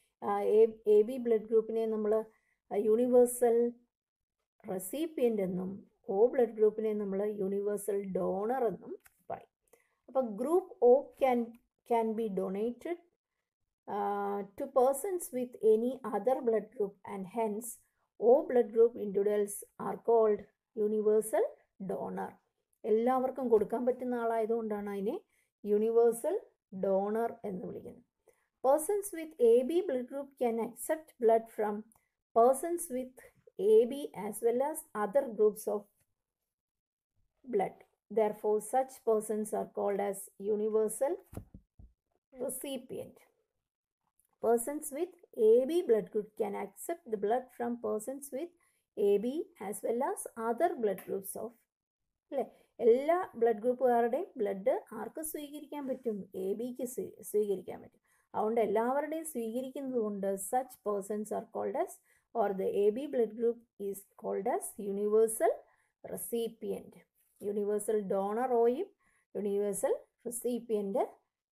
എ ബി ബ്ലഡ് ക്ഗ്രൂപ്പിനെ നമ്മൾ യൂണിവേഴ്സൽ റെസിപ്പിയൻ്റ് എന്നും ഒ ബ്ലഡ് ഗ്രൂപ്പിനെ നമ്മൾ യൂണിവേഴ്സൽ ഡോണർ എന്നും പറയും അപ്പോൾ group O can can be donated to persons with any other blood group and hence O blood group individuals are called universal donor എല്ലാവർക്കും കൊടുക്കാൻ പറ്റുന്ന ആളായതുകൊണ്ടാണ് അതിനെ യൂണിവേഴ്സൽ ഡോണർ എന്ന് വിളിക്കുന്നത് persons with A B blood group can accept blood from persons with A B as well as other groups of blood therefore such persons are called as universal recipient persons with ab blood group can accept the blood from persons with ab as well as other blood groups of അല്ലേ എല്ലാ blood ഗ്രൂപ്പുകാരുടെയും blood ആർക്ക് സ്വീകരിക്കാൻ പറ്റും A ബിക്ക് സ്വീകരിക്കാൻ പറ്റും അതുകൊണ്ട് എല്ലാവരുടെയും സ്വീകരിക്കുന്നത് കൊണ്ട് such persons are called as or the A B blood group is called as universal recipient universal donor ഒയും യൂണിവേഴ്സൽ റെസിപ്പിയൻ്റ്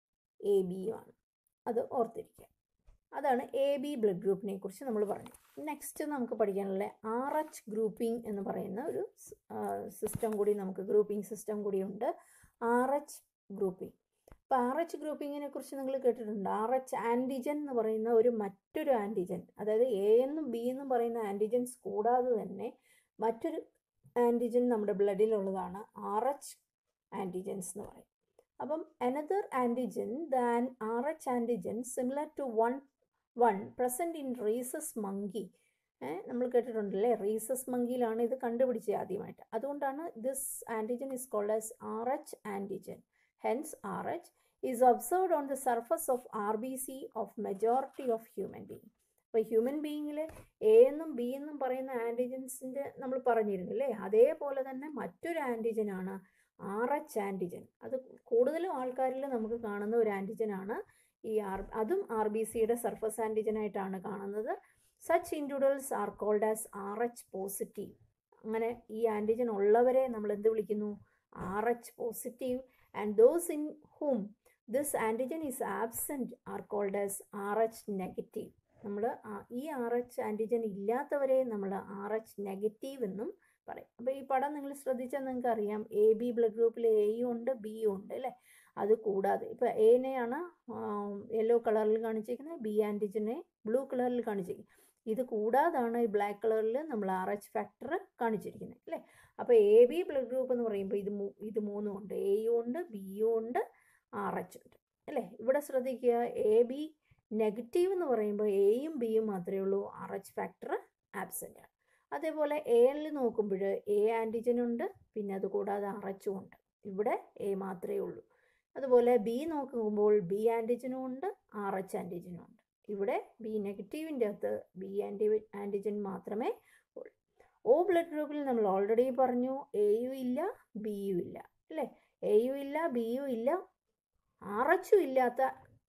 എ ബിയുമാണ് അത് ഓർത്തിരിക്കുക അതാണ് എ ബി ബ്ലഡ് ഗ്രൂപ്പിനെ കുറിച്ച് നമ്മൾ പറഞ്ഞു നെക്സ്റ്റ് നമുക്ക് പഠിക്കാനുള്ള ആർ എച്ച് ഗ്രൂപ്പിംഗ് എന്ന് പറയുന്ന ഒരു സിസ്റ്റം കൂടി നമുക്ക് ഗ്രൂപ്പിംഗ് സിസ്റ്റം കൂടിയുണ്ട് ആർ എച്ച് ഗ്രൂപ്പിംഗ് അപ്പോൾ ആർ എച്ച് ഗ്രൂപ്പിങ്ങിനെ കുറിച്ച് നിങ്ങൾ കേട്ടിട്ടുണ്ട് ആർ എച്ച് ആൻറ്റിജൻ എന്ന് പറയുന്ന ഒരു മറ്റൊരു ആൻറ്റിജൻ അതായത് എ എന്നും ബി എന്നും പറയുന്ന ആൻറ്റിജൻസ് കൂടാതെ തന്നെ മറ്റൊരു ആൻറ്റിജൻ നമ്മുടെ ബ്ലഡിലുള്ളതാണ് ആർ എച്ച് ആൻറ്റിജൻസ് എന്ന് പറയും അപ്പം another antigen than R H antigen similar to one one present in rhesus monkey നമ്മൾ കേട്ടിട്ടുണ്ടല്ലേ റീസസ് മങ്കിയിലാണ് ഇത് കണ്ടുപിടിച്ചത് ആദ്യമായിട്ട് അതുകൊണ്ടാണ് this antigen is called as R H antigen hence R H is observed on the surface of R B C of majority of human being അപ്പോൾ human ബീയിങ്ങിൽ A എന്നും ബി എന്നും പറയുന്ന ആൻറ്റിജൻസിൻ്റെ നമ്മൾ പറഞ്ഞിരുന്നു അല്ലേ അതേപോലെ തന്നെ മറ്റൊരു ആൻറ്റിജനാണ് ആർ എച്ച് ആൻറ്റിജൻ അത് കൂടുതലും ആൾക്കാരിൽ നമുക്ക് കാണുന്ന ഒരു ആൻറ്റിജനാണ് ഈ ആർ അതും ആർ ബി സിയുടെ സർഫസ് ആൻറ്റിജനായിട്ടാണ് കാണുന്നത് such individuals are called as R H positive അങ്ങനെ ഈ ആൻറ്റിജൻ ഉള്ളവരെ നമ്മൾ എന്ത് വിളിക്കുന്നു R H positive and those in whom this antigen is absent are called as R H negative നമ്മൾ ഈ ആർ എച്ച് ആൻറ്റിജൻ ഇല്ലാത്തവരെ നമ്മൾ ആർ എച്ച് നെഗറ്റീവ് എന്നും പറയും അപ്പോൾ ഈ പടം നിങ്ങൾ ശ്രദ്ധിച്ചാൽ നിങ്ങൾക്ക് അറിയാം എ ബി ബ്ലഡ് ഗ്രൂപ്പിൽ എയും ഉണ്ട് ബിയും ഉണ്ട് അല്ലേ അത് കൂടാതെ ഇപ്പോൾ എനെയാണ് യെല്ലോ കളറിൽ കാണിച്ചിരിക്കുന്നത് ബി ആൻറ്റിജനെ ബ്ലൂ കളറിൽ കാണിച്ചിരിക്കുന്നത് ഇത് കൂടാതാണ് ഈ ബ്ലാക്ക് കളറിൽ നമ്മൾ ആർ എച്ച് ഫാക്ടർ കാണിച്ചിരിക്കുന്നത് അല്ലേ അപ്പോൾ എ ബി ബ്ലഡ് ഗ്രൂപ്പ് എന്ന് പറയുമ്പോൾ ഇത് ഇത് മൂന്നും ഉണ്ട് എയും ഉണ്ട് ബിയും ഉണ്ട് ആർ എച്ച് ഉണ്ട് അല്ലേ ഇവിടെ ശ്രദ്ധിക്കുക എ ബി നെഗറ്റീവ് എന്ന് പറയുമ്പോൾ എയും ബിയും മാത്രമേ ഉള്ളൂ ആർ എച്ച് ഫാക്ടർ ആബ്സെൻ്റ് ആണ് അതേപോലെ എ എല്ലിൽ നോക്കുമ്പോൾ എ ആൻറ്റിജൻ ഉണ്ട് പിന്നെ അതുകൂടാതെ ആർ എച്ചും ഉണ്ട് ഇവിടെ എ മാത്രമേ ഉള്ളൂ അതുപോലെ ബി നോക്കുമ്പോൾ ബി ആൻറ്റിജനും ഉണ്ട് ആർ എച്ച് ആൻറ്റിജനും ഉണ്ട് ഇവിടെ ബി നെഗറ്റീവിൻ്റെ അകത്ത് ബി ആൻറ്റി ആൻറ്റിജൻ മാത്രമേ ഉള്ളൂ ഒ ബ്ലഡ് ഗ്രൂപ്പിൽ നമ്മൾ ഓൾറെഡി പറഞ്ഞു എയും ഇല്ല ബിയും ഇല്ല അല്ലേ എയും ഇല്ല ബിയും ഇല്ല ആർ എച്ചും ഇല്ലാത്ത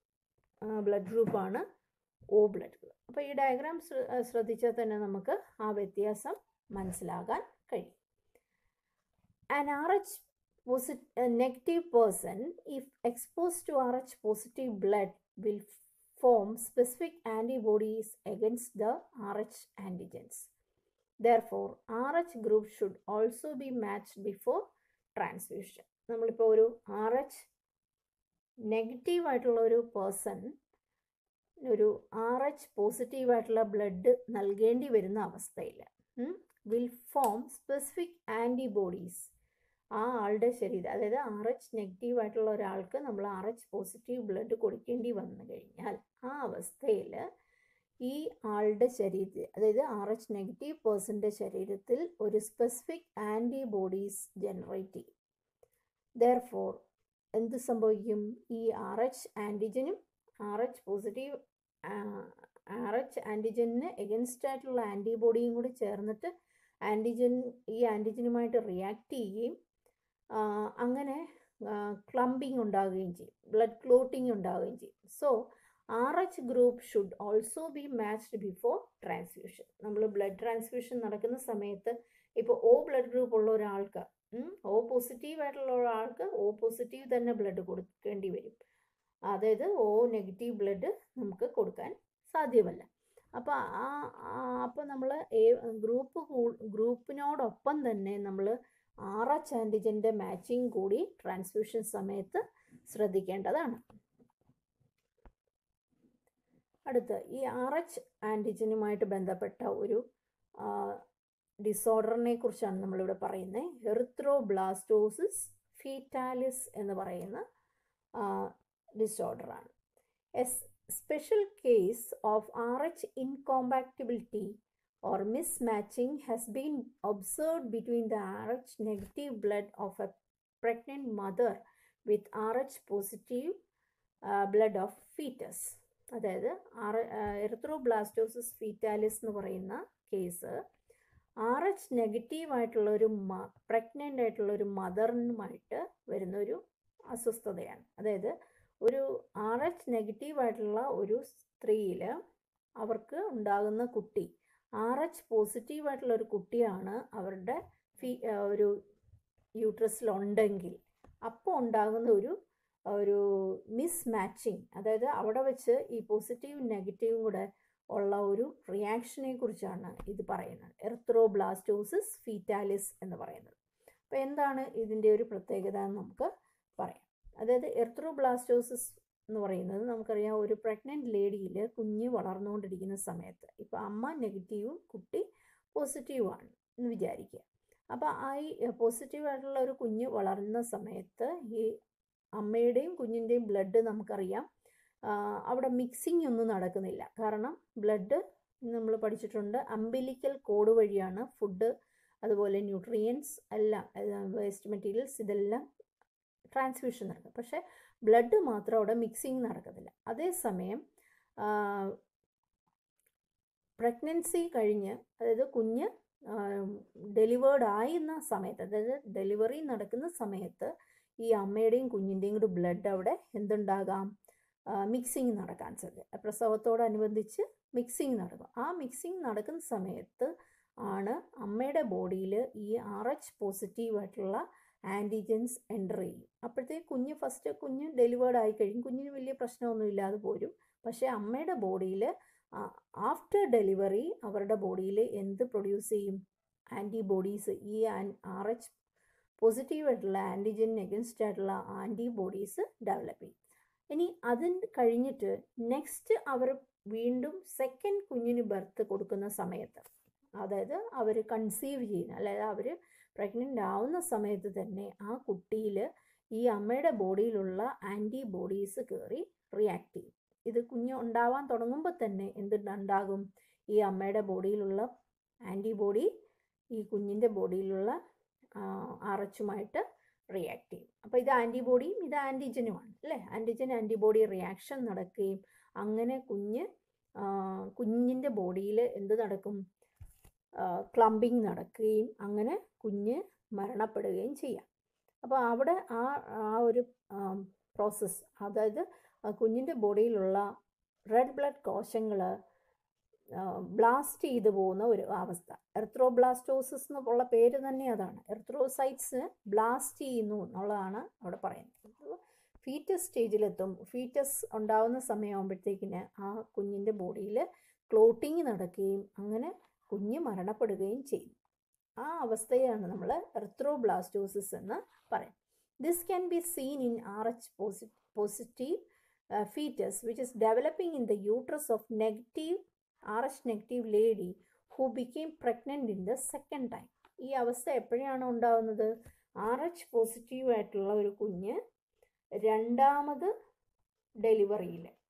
ബ്ലഡ് ഗ്രൂപ്പാണ് ഒ ബ്ലഡ് ഗ്രൂപ്പ് അപ്പോൾ ഈ ഡയഗ്രാം ശ്രദ്ധിച്ചാൽ തന്നെ നമുക്ക് ആ വ്യത്യാസം മനസ്സിലാകാൻ കഴിയും an R H posit negative person if expose to R H positive blood will form specific antibodies against the R H antigens therefore R H group should also be match before transfusion നമ്മളിപ്പോൾ ഒരു R H negative ആയിട്ടുള്ള ഒരു person ഒരു R H പോസിറ്റീവായിട്ടുള്ള blood നൽകേണ്ടി വരുന്ന അവസ്ഥയിൽ will form specific antibodies ആ ആളുടെ ശരീരം അതായത് ആർ എച്ച് നെഗറ്റീവ് ആയിട്ടുള്ള ഒരാൾക്ക് നമ്മൾ ആർ എച്ച് പോസിറ്റീവ് ബ്ലഡ് കൊടുക്കേണ്ടി വന്നു കഴിഞ്ഞാൽ ആ അവസ്ഥയിൽ ഈ ആളുടെ ശരീരത്തിൽ അതായത് ആർ എച്ച് നെഗറ്റീവ് പേഴ്സൻ്റെ ശരീരത്തിൽ ഒരു സ്പെസിഫിക് ആൻറ്റിബോഡീസ് ജനറേറ്റ് ചെയ്യും ദർഫോർ എന്ത് സംഭവിക്കും ഈ ആർ എച്ച് ആൻറ്റിജനും R H positive R H ആൻറ്റിജന് എഗൻസ്റ്റ് ആയിട്ടുള്ള ആൻറ്റിബോഡിയും കൂടി ചേർന്നിട്ട് ആൻറ്റിജൻ ഈ ആൻറ്റിജനുമായിട്ട് റിയാക്ട് ചെയ്യുകയും അങ്ങനെ ക്ലംബിങ് ഉണ്ടാവുകയും ചെയ്യും ബ്ലഡ് ക്ലോട്ടിങ് ഉണ്ടാവുകയും ചെയ്യും so R H group should also be matched before transfusion നമ്മൾ ബ്ലഡ് ട്രാൻസ്ഫ്യൂഷൻ നടക്കുന്ന സമയത്ത് ഇപ്പോൾ ഒ ബ്ലഡ് ഗ്രൂപ്പ് ഉള്ള ഒരാൾക്ക് ഒ പോസിറ്റീവ് ആയിട്ടുള്ള ഒരാൾക്ക് ഒ പോസിറ്റീവ് തന്നെ ബ്ലഡ് കൊടുക്കേണ്ടി വരും അതായത് ഒ നെഗറ്റീവ് ബ്ലഡ് നമുക്ക് കൊടുക്കാൻ സാധ്യമല്ല അപ്പോൾ ആ അപ്പോൾ നമ്മൾ ഗ്രൂപ്പ് ഗ്രൂപ്പിനോടൊപ്പം തന്നെ നമ്മൾ ആർ എച്ച് ആൻറ്റിജൻ്റെ മാച്ചിങ് കൂടി ട്രാൻസ്ഫ്യൂഷൻ സമയത്ത് ശ്രദ്ധിക്കേണ്ടതാണ് അടുത്ത് ഈ ആർ എച്ച് ആൻറ്റിജനുമായിട്ട് ബന്ധപ്പെട്ട ഒരു ഡിസോർഡറിനെ കുറിച്ചാണ് നമ്മളിവിടെ പറയുന്നത് എറിത്രോബ്ലാസ്റ്റോസിസ് ഫീറ്റാലിസ് എന്ന് പറയുന്ന ഡിസോർഡറാണ് as special case of R H incompatibility or mismatching has been observed between the RH negative blood of a pregnant mother with RH positive uh, blood of fetus. അതായത് R erythroblastosis fetalis എന്ന് പറയുന്ന case R H negative ആയിട്ടുള്ള ഒരു മ pregnant ആയിട്ടുള്ള ഒരു മദറിനുമായിട്ട് വരുന്ന ഒരു അസ്വസ്ഥതയാണ് അതായത് ഒരു ആർ എച്ച് നെഗറ്റീവ് ആയിട്ടുള്ള ഒരു സ്ത്രീയിൽ അവർക്ക് ഉണ്ടാകുന്ന കുട്ടി ആർ എച്ച് പോസിറ്റീവ് ആയിട്ടുള്ള ഒരു കുട്ടിയാണ് അവരുടെ ഫീ ഒരു യൂട്രസിലുണ്ടെങ്കിൽ അപ്പോൾ ഉണ്ടാകുന്ന ഒരു ഒരു മിസ് മാച്ചിങ് അതായത് അവിടെ വെച്ച് ഈ പോസിറ്റീവും നെഗറ്റീവും കൂടെ ഉള്ള ഒരു റിയാക്ഷനെ കുറിച്ചാണ് ഇത് പറയുന്നത് എർത്രോബ്ലാസ്റ്റോസിസ് ഫീറ്റാലിസ് എന്ന് പറയുന്നത് അപ്പോൾ എന്താണ് ഇതിൻ്റെ ഒരു പ്രത്യേകത എന്ന് നമുക്ക് പറയാം അതായത് എർത്രോബ്ലാസ്റ്റോസിസ് എന്ന് പറയുന്നത് നമുക്കറിയാം ഒരു പ്രഗ്നൻറ്റ് ലേഡിയിൽ കുഞ്ഞ് വളർന്നുകൊണ്ടിരിക്കുന്ന സമയത്ത് ഇപ്പോൾ അമ്മ നെഗറ്റീവും കുട്ടി പോസിറ്റീവുമാണ് എന്ന് വിചാരിക്കുക അപ്പോൾ ആ ഈ പോസിറ്റീവ് ആയിട്ടുള്ള ഒരു കുഞ്ഞ് വളർന്ന സമയത്ത് ഈ അമ്മയുടെയും കുഞ്ഞിൻ്റെയും ബ്ലഡ് നമുക്കറിയാം അവിടെ മിക്സിംഗ് ഒന്നും നടക്കുന്നില്ല കാരണം ബ്ലഡ് നമ്മൾ പഠിച്ചിട്ടുണ്ട് അംബിലിക്കൽ കോഡ് വഴിയാണ് ഫുഡ് അതുപോലെ ന്യൂട്രിയൻസ് എല്ലാം വേസ്റ്റ് മെറ്റീരിയൽസ് ഇതെല്ലാം ട്രാൻസ്ഫ്യൂഷൻ നടക്കും പക്ഷേ ബ്ലഡ് മാത്രം അവിടെ മിക്സിങ് നടക്കത്തില്ല അതേസമയം പ്രഗ്നൻസി കഴിഞ്ഞ് അതായത് കുഞ്ഞ് ഡെലിവേർഡ് ആയിരുന്ന സമയത്ത് അതായത് ഡെലിവറി നടക്കുന്ന സമയത്ത് ഈ അമ്മയുടെയും കുഞ്ഞിൻ്റെയും കൂടി ബ്ലഡ് അവിടെ എന്തുണ്ടാകാം മിക്സിങ് നടക്കാൻ സാധ്യത പ്രസവത്തോടനുബന്ധിച്ച് മിക്സിങ് നടക്കും ആ മിക്സിങ് നടക്കുന്ന സമയത്ത് ആണ് അമ്മയുടെ ബോഡിയിൽ ഈ ആർ എച്ച് പോസിറ്റീവ് ആയിട്ടുള്ള ആൻറ്റിജൻസ് എൻ്റർ ചെയ്യും അപ്പോഴത്തേക്ക് കുഞ്ഞ് ഫസ്റ്റ് കുഞ്ഞ് ഡെലിവേർഡ് ആയി കഴിയും കുഞ്ഞിന് വലിയ പ്രശ്നമൊന്നും ഇല്ലാതെ പോരും പക്ഷേ അമ്മയുടെ ബോഡിയിൽ ആഫ്റ്റർ ഡെലിവറി അവരുടെ ബോഡിയിൽ എന്ത് പ്രൊഡ്യൂസ് ചെയ്യും ആൻറ്റിബോഡീസ് ഈ ആർ എച്ച് പോസിറ്റീവ് ആയിട്ടുള്ള ആൻറ്റിജൻ എഗൻസ്റ്റ് ആയിട്ടുള്ള ആൻറ്റിബോഡീസ് ഡെവലപ്പ് ചെയ്യും ഇനി അതിന് കഴിഞ്ഞിട്ട് നെക്സ്റ്റ് അവർ വീണ്ടും സെക്കൻഡ് കുഞ്ഞിന് ബർത്ത് കൊടുക്കുന്ന സമയത്ത് അതായത് അവർ കൺസീവ് ചെയ്യുന്ന അതായത് അവർ പ്രഗ്നൻ്റ് ആവുന്ന സമയത്ത് തന്നെ ആ കുട്ടിയിൽ ഈ അമ്മയുടെ ബോഡിയിലുള്ള ആൻറ്റിബോഡീസ് കയറി റിയാക്ട് ചെയ്യും ഇത് കുഞ്ഞ് ഉണ്ടാവാൻ തുടങ്ങുമ്പോൾ തന്നെ എന്തുണ്ടാകും ഈ അമ്മയുടെ ബോഡിയിലുള്ള ആൻറ്റിബോഡി ഈ കുഞ്ഞിൻ്റെ ബോഡിയിലുള്ള ആർ എച്ചുമായിട്ട് റിയാക്ട് ചെയ്യും അപ്പോൾ ഇത് ആൻറ്റിബോഡിയും ഇത് ആൻറ്റിജനുമാണ് അല്ലേ ആൻറ്റിജൻ ആൻറ്റിബോഡി റിയാക്ഷൻ നടക്കുകയും അങ്ങനെ കുഞ്ഞ് കുഞ്ഞിൻ്റെ ബോഡിയിൽ എന്ത് നടക്കും ക്ലംബിങ് നടക്കുകയും അങ്ങനെ കുഞ്ഞ് മരണപ്പെടുകയും ചെയ്യാം അപ്പോൾ അവിടെ ആ ആ ഒരു പ്രോസസ്സ് അതായത് കുഞ്ഞിൻ്റെ ബോഡിയിലുള്ള റെഡ് ബ്ലഡ് കോശങ്ങൾ ബ്ലാസ്റ്റ് ചെയ്തു പോകുന്ന ഒരു അവസ്ഥ എർത്രോബ്ലാസ്റ്റോസിസ് എന്നുള്ള പേര് തന്നെ അതാണ് എർത്രോസൈറ്റ്സ് ബ്ലാസ്റ്റ് ചെയ്യുന്നു എന്നുള്ളതാണ് അവിടെ പറയുന്നത് ഫീറ്റസ് സ്റ്റേജിലെത്തും ഫീറ്റസ് ഉണ്ടാവുന്ന സമയമാകുമ്പോഴത്തേക്കിന് ആ കുഞ്ഞിൻ്റെ ബോഡിയിൽ ക്ലോട്ടിങ് നടക്കുകയും അങ്ങനെ കുഞ്ഞ് മരണപ്പെടുകയും ചെയ്യും ആ അവസ്ഥയാണ് നമ്മൾ എർത്രോബ്ലാസ്റ്റോസിസ് എന്ന് പറയും this can be seen in R H പോസി positive fetus which is developing in the uterus of negative R H negative lady who became pregnant in the second time ഈ അവസ്ഥ എപ്പോഴാണ് ഉണ്ടാകുന്നത് ആർ എച്ച് പോസിറ്റീവ് ആയിട്ടുള്ള ഒരു കുഞ്ഞ് രണ്ടാമത് ഡെലിവറിയിൽ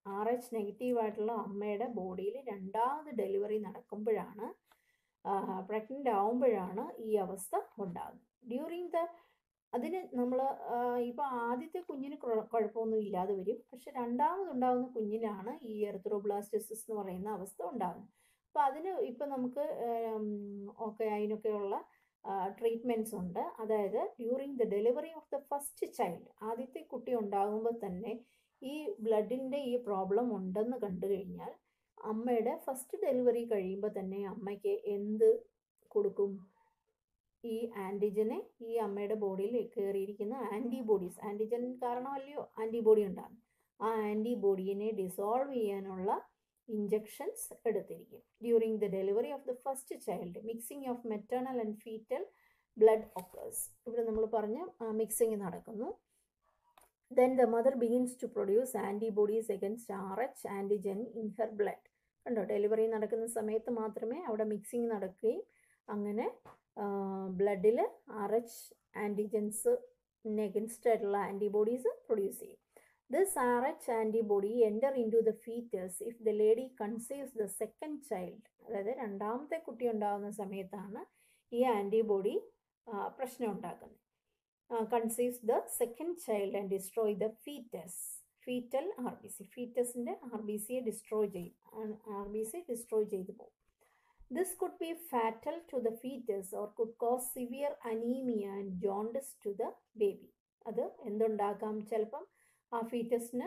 R H negative ആയിട്ടുള്ള അമ്മയുടെ ബോഡിയിൽ രണ്ടാമത് ഡെലിവറി നടക്കുമ്പോഴാണ് പ്രഗ്നൻ്റ് ആവുമ്പോഴാണ് ഈ അവസ്ഥ ഉണ്ടാകുന്നത് ഡ്യൂറിങ് ദ അതിന് നമ്മൾ ഇപ്പോൾ ആദ്യത്തെ കുഞ്ഞിന് കുഴ- കുഴപ്പമൊന്നും ഇല്ലാതെ വരും പക്ഷെ രണ്ടാമതുണ്ടാകുന്ന കുഞ്ഞിനാണ് ഈ എർത്രോബ്ലാസ്റ്റോസിസ് എന്ന് പറയുന്ന അവസ്ഥ ഉണ്ടാകുന്നത് അപ്പോൾ അതിന് ഇപ്പോൾ നമുക്ക് ഓക്കെ അതിനൊക്കെയുള്ള ട്രീറ്റ്മെൻറ്റ്സ് ഉണ്ട് അതായത് during the delivery of the first child ആദ്യത്തെ കുട്ടി ഉണ്ടാകുമ്പോൾ തന്നെ ഈ ബ്ലഡിൻ്റെ ഈ പ്രോബ്ലം ഉണ്ടെന്ന് കണ്ടു കഴിഞ്ഞാൽ അമ്മയുടെ ഫസ്റ്റ് ഡെലിവറി കഴിയുമ്പോൾ തന്നെ അമ്മയ്ക്ക് എന്ത് കൊടുക്കും ഈ ആൻറ്റിജനെ ഈ അമ്മയുടെ ബോഡിയിൽ കയറിയിരിക്കുന്ന ആൻറ്റിബോഡീസ് ആൻറ്റിജൻ കാരണമല്ലയോ ആൻറ്റിബോഡി ഉണ്ടാകും ആ ആൻറ്റിബോഡീനെ ഡിസോൾവ് ചെയ്യാനുള്ള ഇഞ്ചെക്ഷൻസ് എടുത്തിരിക്കും during the delivery of the first child mixing of maternal and fetal blood occurs ഇവിടെ നമ്മൾ പറഞ്ഞ മിക്സിംഗ് നടക്കുന്നു then the mother begins to produce antibodies against R H antigen in her blood കണ്ടോ delivery നടക്കുന്ന സമയത്ത് മാത്രമേ അവിടെ മിക്സിംഗ് നടക്കുകയും അങ്ങനെ ബ്ലഡിൽ ആർ എച്ച് ആൻറ്റിജൻസിന് എഗൻസ്റ്റ് ആയിട്ടുള്ള ആൻറ്റിബോഡീസ് പ്രൊഡ്യൂസ് ചെയ്യും this R H antibody enter into the fetus if the lady conceives the second child അതായത് രണ്ടാമത്തെ കുട്ടി ഉണ്ടാകുന്ന സമയത്താണ് ഈ ആൻറ്റിബോഡി പ്രശ്നം ഉണ്ടാക്കുന്നത് conceives the second child and destroy the fetus fetal R B C ഫീറ്റസിൻ്റെ ആർ ബി സിയെ ഡിസ്ട്രോയ് ചെയ്യും ആർ ബി സി ഡിസ്ട്രോയ് ചെയ്തു പോകും this could be fatal to the fetus or could cause severe anaemia and jaundice to the baby അത് എന്തുണ്ടാക്കാം ചിലപ്പം ആ ഫീറ്റസിന്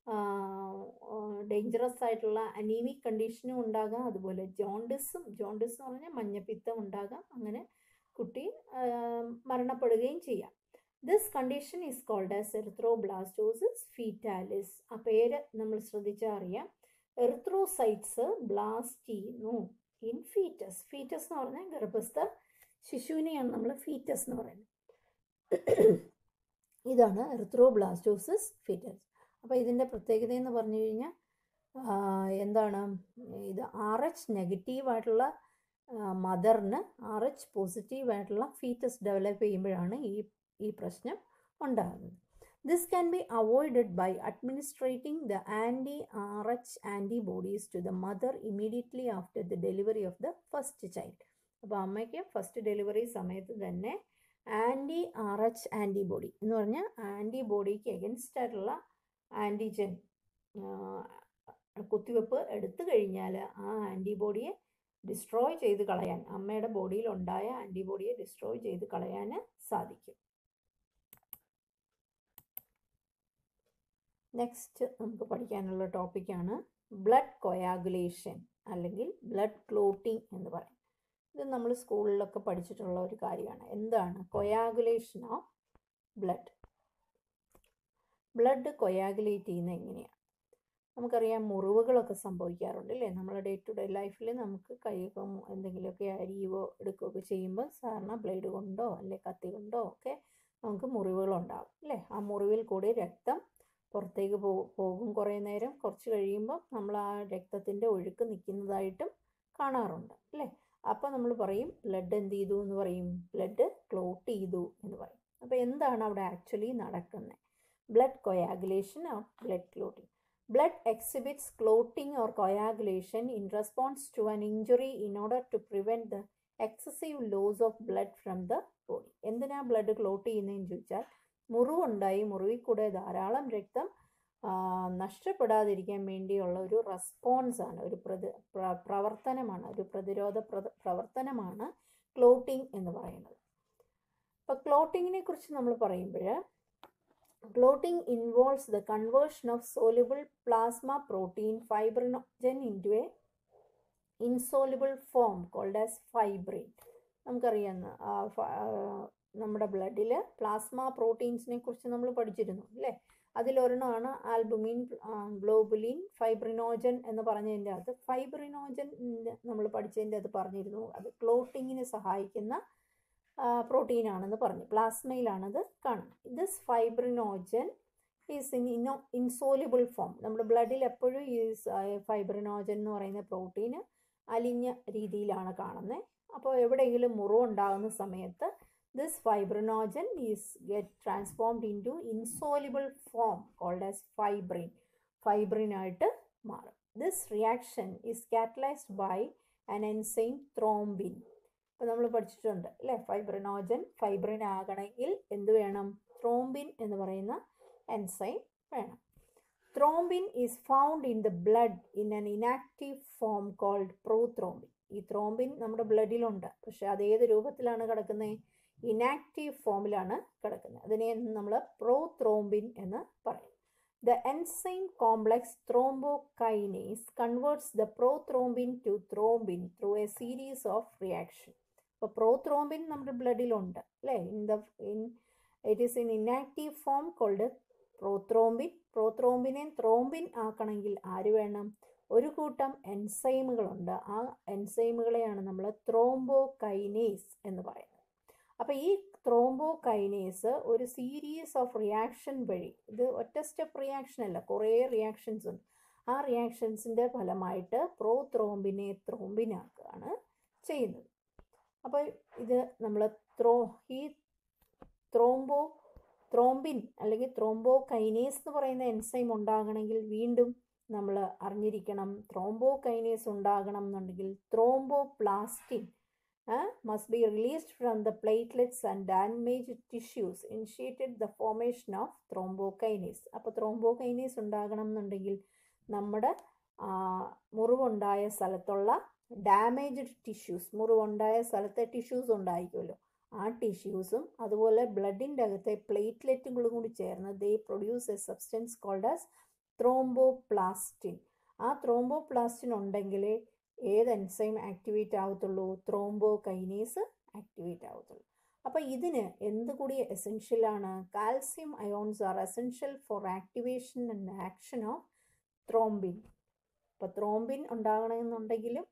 dangerous ആയിട്ടുള്ള അനീമിക് കണ്ടീഷനും ഉണ്ടാകാം അതുപോലെ ജോണ്ടിസും ജോണ്ടിസ് എന്ന് പറഞ്ഞാൽ മഞ്ഞപ്പിത്തം ഉണ്ടാകാം അങ്ങനെ കുട്ടി മരണപ്പെടുകയും ചെയ്യാം this condition is called as erythroblastosis fetalis ആ പേര് നമ്മൾ ശ്രദ്ധിച്ചാൽ അറിയാം എറിത്രോസൈറ്റ്സ് ബ്ലാസ്റ്റ് ചെയ്യുന്നു ഇൻ ഫീറ്റസ് ഫീറ്റസ് എന്ന് പറഞ്ഞാൽ ഗർഭസ്ഥ ശിശുവിനെയാണ് നമ്മൾ ഫീറ്റസ് എന്ന് പറയുന്നത് ഇതാണ് എറിത്രോബ്ലാസ്റ്റോസിസ് ഫീറ്റസ് അപ്പോൾ ഇതിൻ്റെ പ്രത്യേകത എന്ന് പറഞ്ഞു കഴിഞ്ഞാൽ എന്താണ് ഇത് ആർ എച്ച് നെഗറ്റീവായിട്ടുള്ള മദറിന് ആർ എച്ച് പോസിറ്റീവായിട്ടുള്ള ഫീറ്റസ് ഡെവലപ്പ് ചെയ്യുമ്പോഴാണ് ഈ ഈ പ്രശ്നം ഉണ്ടാകുന്നത് this can be avoided by administering the anti R H antibodies to the mother immediately after the delivery of the first child അപ്പോൾ അമ്മയ്ക്ക് ഫസ്റ്റ് ഡെലിവറി സമയത്ത് തന്നെ ആൻറ്റി ആർ എച്ച് ആൻറ്റിബോഡി എന്ന് പറഞ്ഞാൽ ആൻറ്റിബോഡിക്ക് എഗൻസ്റ്റ് ആയിട്ടുള്ള ആൻറ്റിജൻ കുത്തിവെപ്പ് എടുത്തു കഴിഞ്ഞാൽ ആ ആൻറ്റിബോഡിയെ ഡിസ്ട്രോയ് ചെയ്ത് കളയാൻ അമ്മയുടെ ബോഡിയിൽ ഉണ്ടായ ആൻറ്റിബോഡിയെ ഡിസ്ട്രോയ് ചെയ്ത് കളയാൻ സാധിക്കും നെക്സ്റ്റ് നമുക്ക് പഠിക്കാനുള്ള ടോപ്പിക്കാണ് ബ്ലഡ് കൊയാഗുലേഷൻ അല്ലെങ്കിൽ ബ്ലഡ് ക്ലോട്ടിംഗ് എന്ന് പറയും ഇത് നമ്മൾ സ്കൂളിലൊക്കെ പഠിച്ചിട്ടുള്ള ഒരു കാര്യമാണ് എന്താണ് coagulation of blood blood coagulate ചെയ്യുന്നത് എങ്ങനെയാണ് നമുക്കറിയാം മുറിവുകളൊക്കെ സംഭവിക്കാറുണ്ട് അല്ലേ നമ്മുടെ ഡേ ടു ഡേ ലൈഫിൽ നമുക്ക് കൈയൊക്കെ എന്തെങ്കിലുമൊക്കെ അരിയുകയോ എടുക്കുകയൊക്കെ ചെയ്യുമ്പോൾ സാധാരണ ബ്ലേഡ് കൊണ്ടോ അല്ലെ കത്തി കൊണ്ടോ ഒക്കെ നമുക്ക് മുറിവുകളുണ്ടാകും അല്ലേ ആ മുറിവിൽ കൂടി രക്തം പുറത്തേക്ക് പോ പോകും കുറേ നേരം കുറച്ച് കഴിയുമ്പോൾ നമ്മൾ ആ രക്തത്തിൻ്റെ ഒഴുക്ക് നിൽക്കുന്നതായിട്ടും കാണാറുണ്ട് അല്ലേ അപ്പോൾ നമ്മൾ പറയും ബ്ലഡ് എന്ത് ചെയ്തു എന്ന് പറയും ബ്ലഡ് ക്ലോട്ട് ചെയ്തു എന്ന് പറയും അപ്പോൾ എന്താണ് അവിടെ ആക്ച്വലി നടക്കുന്നത് blood coagulation or blood clotting Blood exhibits clotting or coagulation in response to an injury in order to prevent the excessive loss of blood from the body. എന്തിനാ ബ്ലഡ് ക്ലോട്ട് ചെയ്യുന്നതെന്ന് ചോദിച്ചാൽ മുറിവുണ്ടായി മുറിവിൽ കൂടെ ധാരാളം രക്തം നഷ്ടപ്പെടാതിരിക്കാൻ വേണ്ടിയുള്ള ഒരു റെസ്പോൺസാണ് ഒരു പ്രതി പ്രവർത്തനമാണ് ഒരു പ്രതിരോധ പ്രവർത്തനമാണ് ക്ലോട്ടിംഗ് എന്ന് പറയുന്നത് അപ്പോൾ ക്ലോട്ടിങ്ങിനെ കുറിച്ച് നമ്മൾ പറയുമ്പോൾ Clotting involves the conversion of soluble plasma protein fibrinogen into a insoluble form called as fibrin. നമുക്കറിയാവുന്ന നമ്മുടെ ബ്ലഡിൽ പ്ലാസ്മ പ്രോട്ടീൻസിനെ കുറിച്ച് നമ്മൾ പഠിച്ചിരുന്നു അല്ലേ അതിലൊരെണ്ണമാണ് ആൽബുമിൻ ഗ്ലോബുലിൻ ഫൈബ്രിനോജൻ എന്ന് പറഞ്ഞതിൻ്റെ അകത്ത് ഫൈബ്രിനോജൻ നമ്മൾ പഠിച്ചതിൻ്റെ അത് പറഞ്ഞിരുന്നു അത് ക്ലോട്ടിങ്ങിന് സഹായിക്കുന്ന പ്രോട്ടീനാണെന്ന് പറഞ്ഞു പ്ലാസ്മയിലാണത് കാണുന്നത് ദിസ് ഫൈബ്രിനോജൻ ഈസ് ഇൻ ഇനോ ഇൻസോലിബിൾ ഫോം നമ്മുടെ ബ്ലഡിൽ എപ്പോഴും ഈ ഫൈബ്രിനോജൻ എന്ന് പറയുന്ന പ്രോട്ടീന് അലിഞ്ഞ രീതിയിലാണ് കാണുന്നത് അപ്പോൾ എവിടെയെങ്കിലും മുറിവുണ്ടാകുന്ന സമയത്ത് this fibrinogen is get transformed into insoluble form called as fibrin ഫൈബ്രിനായിട്ട് മാറും this reaction is catalysed by an enzyme thrombin ഇപ്പോൾ നമ്മൾ പഠിച്ചിട്ടുണ്ട് അല്ലേ ഫൈബ്രിനോജൻ ഫൈബ്രിൻ ആകണമെങ്കിൽ എന്ത് വേണം ത്രോംബിൻ എന്ന് പറയുന്ന എൻസൈം വേണം thrombin is found in the blood in an inactive form called prothrombin ഈ ത്രോംബിൻ നമ്മുടെ ബ്ലഡിലുണ്ട് പക്ഷെ അത് ഏത് രൂപത്തിലാണ് കിടക്കുന്നത് ഇനാക്റ്റീവ് ഫോമിലാണ് കിടക്കുന്നത് അതിനെ നമ്മൾ പ്രോത്രോംബിൻ എന്ന് പറയും The enzyme complex thrombokinase converts the prothrombin to thrombin through a series of reactions. അപ്പോൾ പ്രോത്രോംബിൻ നമ്മുടെ ബ്ലഡിലുണ്ട് അല്ലേ in the in it is in inactive form called prothrombin പ്രോത്രോംബിനെ ത്രോംബിൻ ആക്കണമെങ്കിൽ ആര് വേണം ഒരു കൂട്ടം എൻസൈമുകളുണ്ട് ആ എൻസൈമുകളെയാണ് നമ്മൾ ത്രോംബോകൈനേസ് എന്ന് പറയുന്നത് അപ്പോൾ ഈ ത്രോംബോകൈനേസ് ഒരു സീരീസ് ഓഫ് റിയാക്ഷൻ വഴി ഇത് ഒറ്റ സ്റ്റെപ്പ് റിയാക്ഷൻ അല്ല കുറേ റിയാക്ഷൻസ് ഉണ്ട് ആ റിയാക്ഷൻസിൻ്റെ ഫലമായിട്ട് പ്രോ ത്രോംബിനെ ത്രോംബിനാക്കുകയാണ് ചെയ്യുന്നത് അപ്പോൾ ഇത് നമ്മൾ ത്രോ ഈ ത്രോംബോ ത്രോംബിൻ അല്ലെങ്കിൽ ത്രോംബോ കൈനേസ് എന്ന് പറയുന്ന എൻസൈം ഉണ്ടാകണമെങ്കിൽ വീണ്ടും നമ്മൾ അറിഞ്ഞിരിക്കണം ത്രോംബോ കൈനേസ് ഉണ്ടാകണം എന്നുണ്ടെങ്കിൽ thromboplastin must be released from the platelets and damage tissues initiated the formation of thrombokinase അപ്പോൾ ത്രോംബോ കൈനേസ് ഉണ്ടാകണം എന്നുണ്ടെങ്കിൽ നമ്മുടെ മുറിവുണ്ടായ സ്ഥലത്തുള്ള ഡാമേജ്ഡ് ടിഷ്യൂസ് മുറിവുണ്ടായ സ്ഥലത്തെ ടിഷ്യൂസ് ഉണ്ടായിരിക്കുമല്ലോ ആ ടിഷ്യൂസും അതുപോലെ ബ്ലഡിൻ്റെ അകത്തെ പ്ലേറ്റ്ലെറ്റുകളും കൂടി ചേർന്ന് they produce a substance called as thromboplastin ആ ത്രോംബോപ്ലാസ്റ്റിൻ ഉണ്ടെങ്കിലേ ഏത് എൻസൈം ആക്ടിവേറ്റ് ആവത്തുള്ളൂ ത്രോംബോ കൈനേസ് ആക്ടിവേറ്റ് ആവത്തുള്ളൂ അപ്പോൾ ഇതിന് എന്ത് കൂടി എസെൻഷ്യലാണ് calcium ions are essential for activation and action of thrombin അപ്പോൾ ത്രോംബിൻ ഉണ്ടാകണമെന്നുണ്ടെങ്കിലും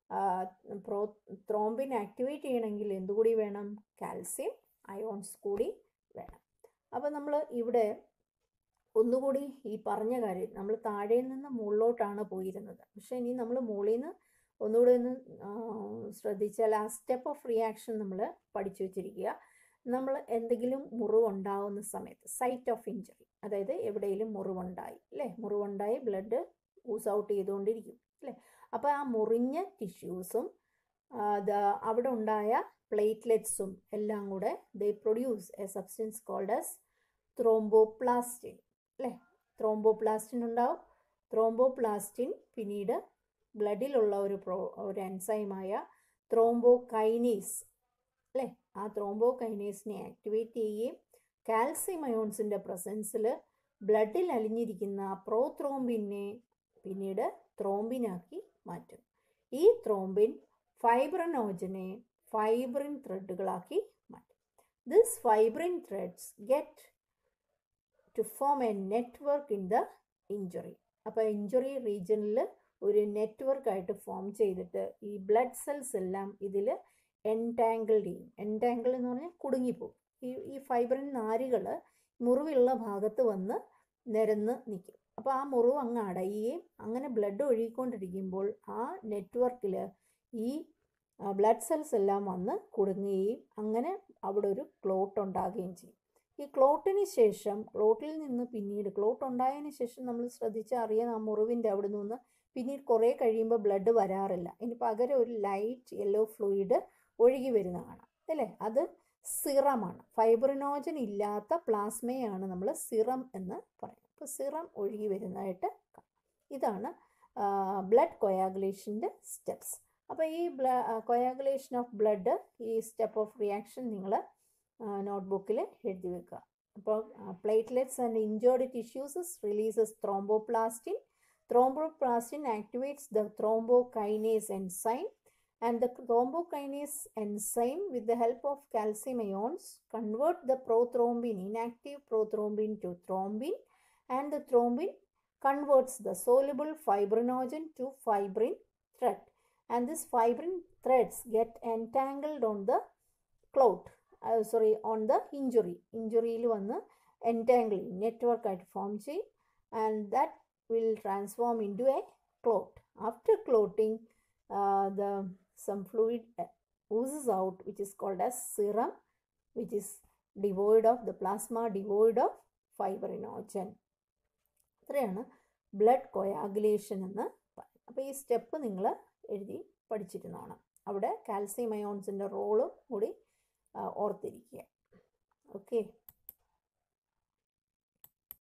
പ്രോ ത്രോംബിൻ ആക്ടിവേറ്റ് ചെയ്യണമെങ്കിൽ എന്തുകൂടി വേണം കാൽസ്യം അയോൺസ് കൂടി വേണം അപ്പോൾ നമ്മൾ ഇവിടെ ഒന്നുകൂടി ഈ പറഞ്ഞ കാര്യം നമ്മൾ താഴെ നിന്ന് മുകളിലോട്ടാണ് പോയിരുന്നത് പക്ഷേ ഇനി നമ്മൾ മുകളിൽ നിന്ന് ഒന്നുകൂടി ഒന്ന് ശ്രദ്ധിച്ചാൽ ആ സ്റ്റെപ്പ് ഓഫ് റിയാക്ഷൻ നമ്മൾ പഠിച്ചു വെച്ചിരിക്കുക നമ്മൾ എന്തെങ്കിലും മുറിവുണ്ടാവുന്ന സമയത്ത് സൈറ്റ് ഓഫ് ഇഞ്ചറി അതായത് എവിടെയെങ്കിലും മുറിവുണ്ടായി അല്ലേ മുറിവുണ്ടായി ബ്ലഡ് ഊസ് ഔട്ട് ചെയ്തുകൊണ്ടിരിക്കും അല്ലേ അപ്പോൾ ആ മുറിഞ്ഞ ടിഷ്യൂസും അവിടെ ഉണ്ടായ പ്ലേറ്റ്ലെറ്റ്സും എല്ലാം കൂടെ they produce a substance called as thromboplastin അല്ലേ ത്രോംബോപ്ലാസ്റ്റിൻ ഉണ്ടാവും ത്രോംബോപ്ലാസ്റ്റിൻ പിന്നീട് ബ്ലഡിലുള്ള ഒരു പ്രോ ഒരു എൻസൈമായ ത്രോംബോകൈനേസ് അല്ലേ ആ ത്രോംബോകൈനേസിനെ ആക്ടിവേറ്റ് ചെയ്യുകയും കാൽസ്യം അയോൺസിൻ്റെ പ്രസൻസിൽ ബ്ലഡിൽ അലിഞ്ഞിരിക്കുന്ന പ്രോത്രോംബിനെ പിന്നീട് ത്രോംബിനാക്കി മാറ്റും ഈ ത്രോംബിൻ ഫൈബ്രനോജനെ ഫൈബ്രിൻ ത്രെഡുകളാക്കി മാറ്റും this fibrin threads get to form a network in the injury അപ്പോൾ ഇഞ്ചുറി റീജിയനിൽ ഒരു നെറ്റ്വർക്കായിട്ട് ഫോം ചെയ്തിട്ട് ഈ ബ്ലഡ് സെൽസ് എല്ലാം ഇതിൽ എൻടാങ്കിൾഡ് ചെയ്യും എൻടാങ്കിൾ എന്ന് പറഞ്ഞാൽ കുടുങ്ങിപ്പോവും ഈ ഈ ഫൈബ്രിൻ നാരുകൾ മുറിവുള്ള ഭാഗത്ത് വന്ന് നിരന്ന് നിൽക്കും അപ്പോൾ ആ മുറിവ് അങ്ങ് അടയുകയും അങ്ങനെ ബ്ലഡ് ഒഴുകിക്കൊണ്ടിരിക്കുമ്പോൾ ആ നെറ്റ്വർക്കിൽ ഈ ബ്ലഡ് സെൽസ് എല്ലാം വന്ന് കുടുങ്ങുകയും അങ്ങനെ അവിടെ ഒരു ക്ലോട്ട് ഉണ്ടാകുകയും ചെയ്യും ഈ ക്ലോട്ടിന് ശേഷം ക്ലോട്ടിൽ നിന്ന് പിന്നീട് ക്ലോട്ട് ഉണ്ടായതിന് ശേഷം നമ്മൾ ശ്രദ്ധിച്ചാൽ അറിയാം ആ മുറിവിൻ്റെ അവിടെ നിന്ന് പിന്നീട് കുറേ കഴിയുമ്പോൾ ബ്ലഡ് വരാറില്ല ഇനി പകരം ഒരു ലൈറ്റ് യെല്ലോ ഫ്ലൂയിഡ് ഒഴുകി വരുന്ന കാണാം അല്ലേ അത് സിറമാണ് ഫൈബ്രിനോജൻ ഇല്ലാത്ത പ്ലാസ്മയാണ് നമ്മൾ സിറം എന്ന് പറയുന്നത് അപ്പോൾ സിറം ഒഴുകി വരുന്നതായിട്ട് കാണാം ഇതാണ് ബ്ലഡ് കൊയാഗുലേഷൻ്റെ സ്റ്റെപ്സ് അപ്പോൾ ഈ ബ്ല കൊയാഗുലേഷൻ ഓഫ് ബ്ലഡ് ഈ സ്റ്റെപ്പ് ഓഫ് റിയാക്ഷൻ നിങ്ങൾ നോട്ട്ബുക്കിൽ എഴുതി വെക്കുക അപ്പോൾ platelets and injured tissues releases thromboplastin thromboplastin activates the thrombokinase enzyme and the thrombokinase enzyme with the help of calcium ions convert the prothrombin inactive prothrombin to thrombin and the thrombin converts the soluble fibrinogen to fibrin thread and this fibrin threads get entangled on the clot uh, sorry on the injury injury വന്ന് entangle network ആയിട്ട് form ചെയ്യും and that will transform into a clot after clotting uh, the some fluid oozes out which is called as serum which is devoid of the plasma devoid of fibrinogen ഇത്രയാണ് blood coagulation എന്ന് പറയും അപ്പോൾ ഈ step നിങ്ങൾ എഴുതി പഠിച്ചിരുന്നതാണ് അവിടെ calcium അയോൺസിൻ്റെ റോളും കൂടി ഓർത്തിരിക്കുക ഓക്കെ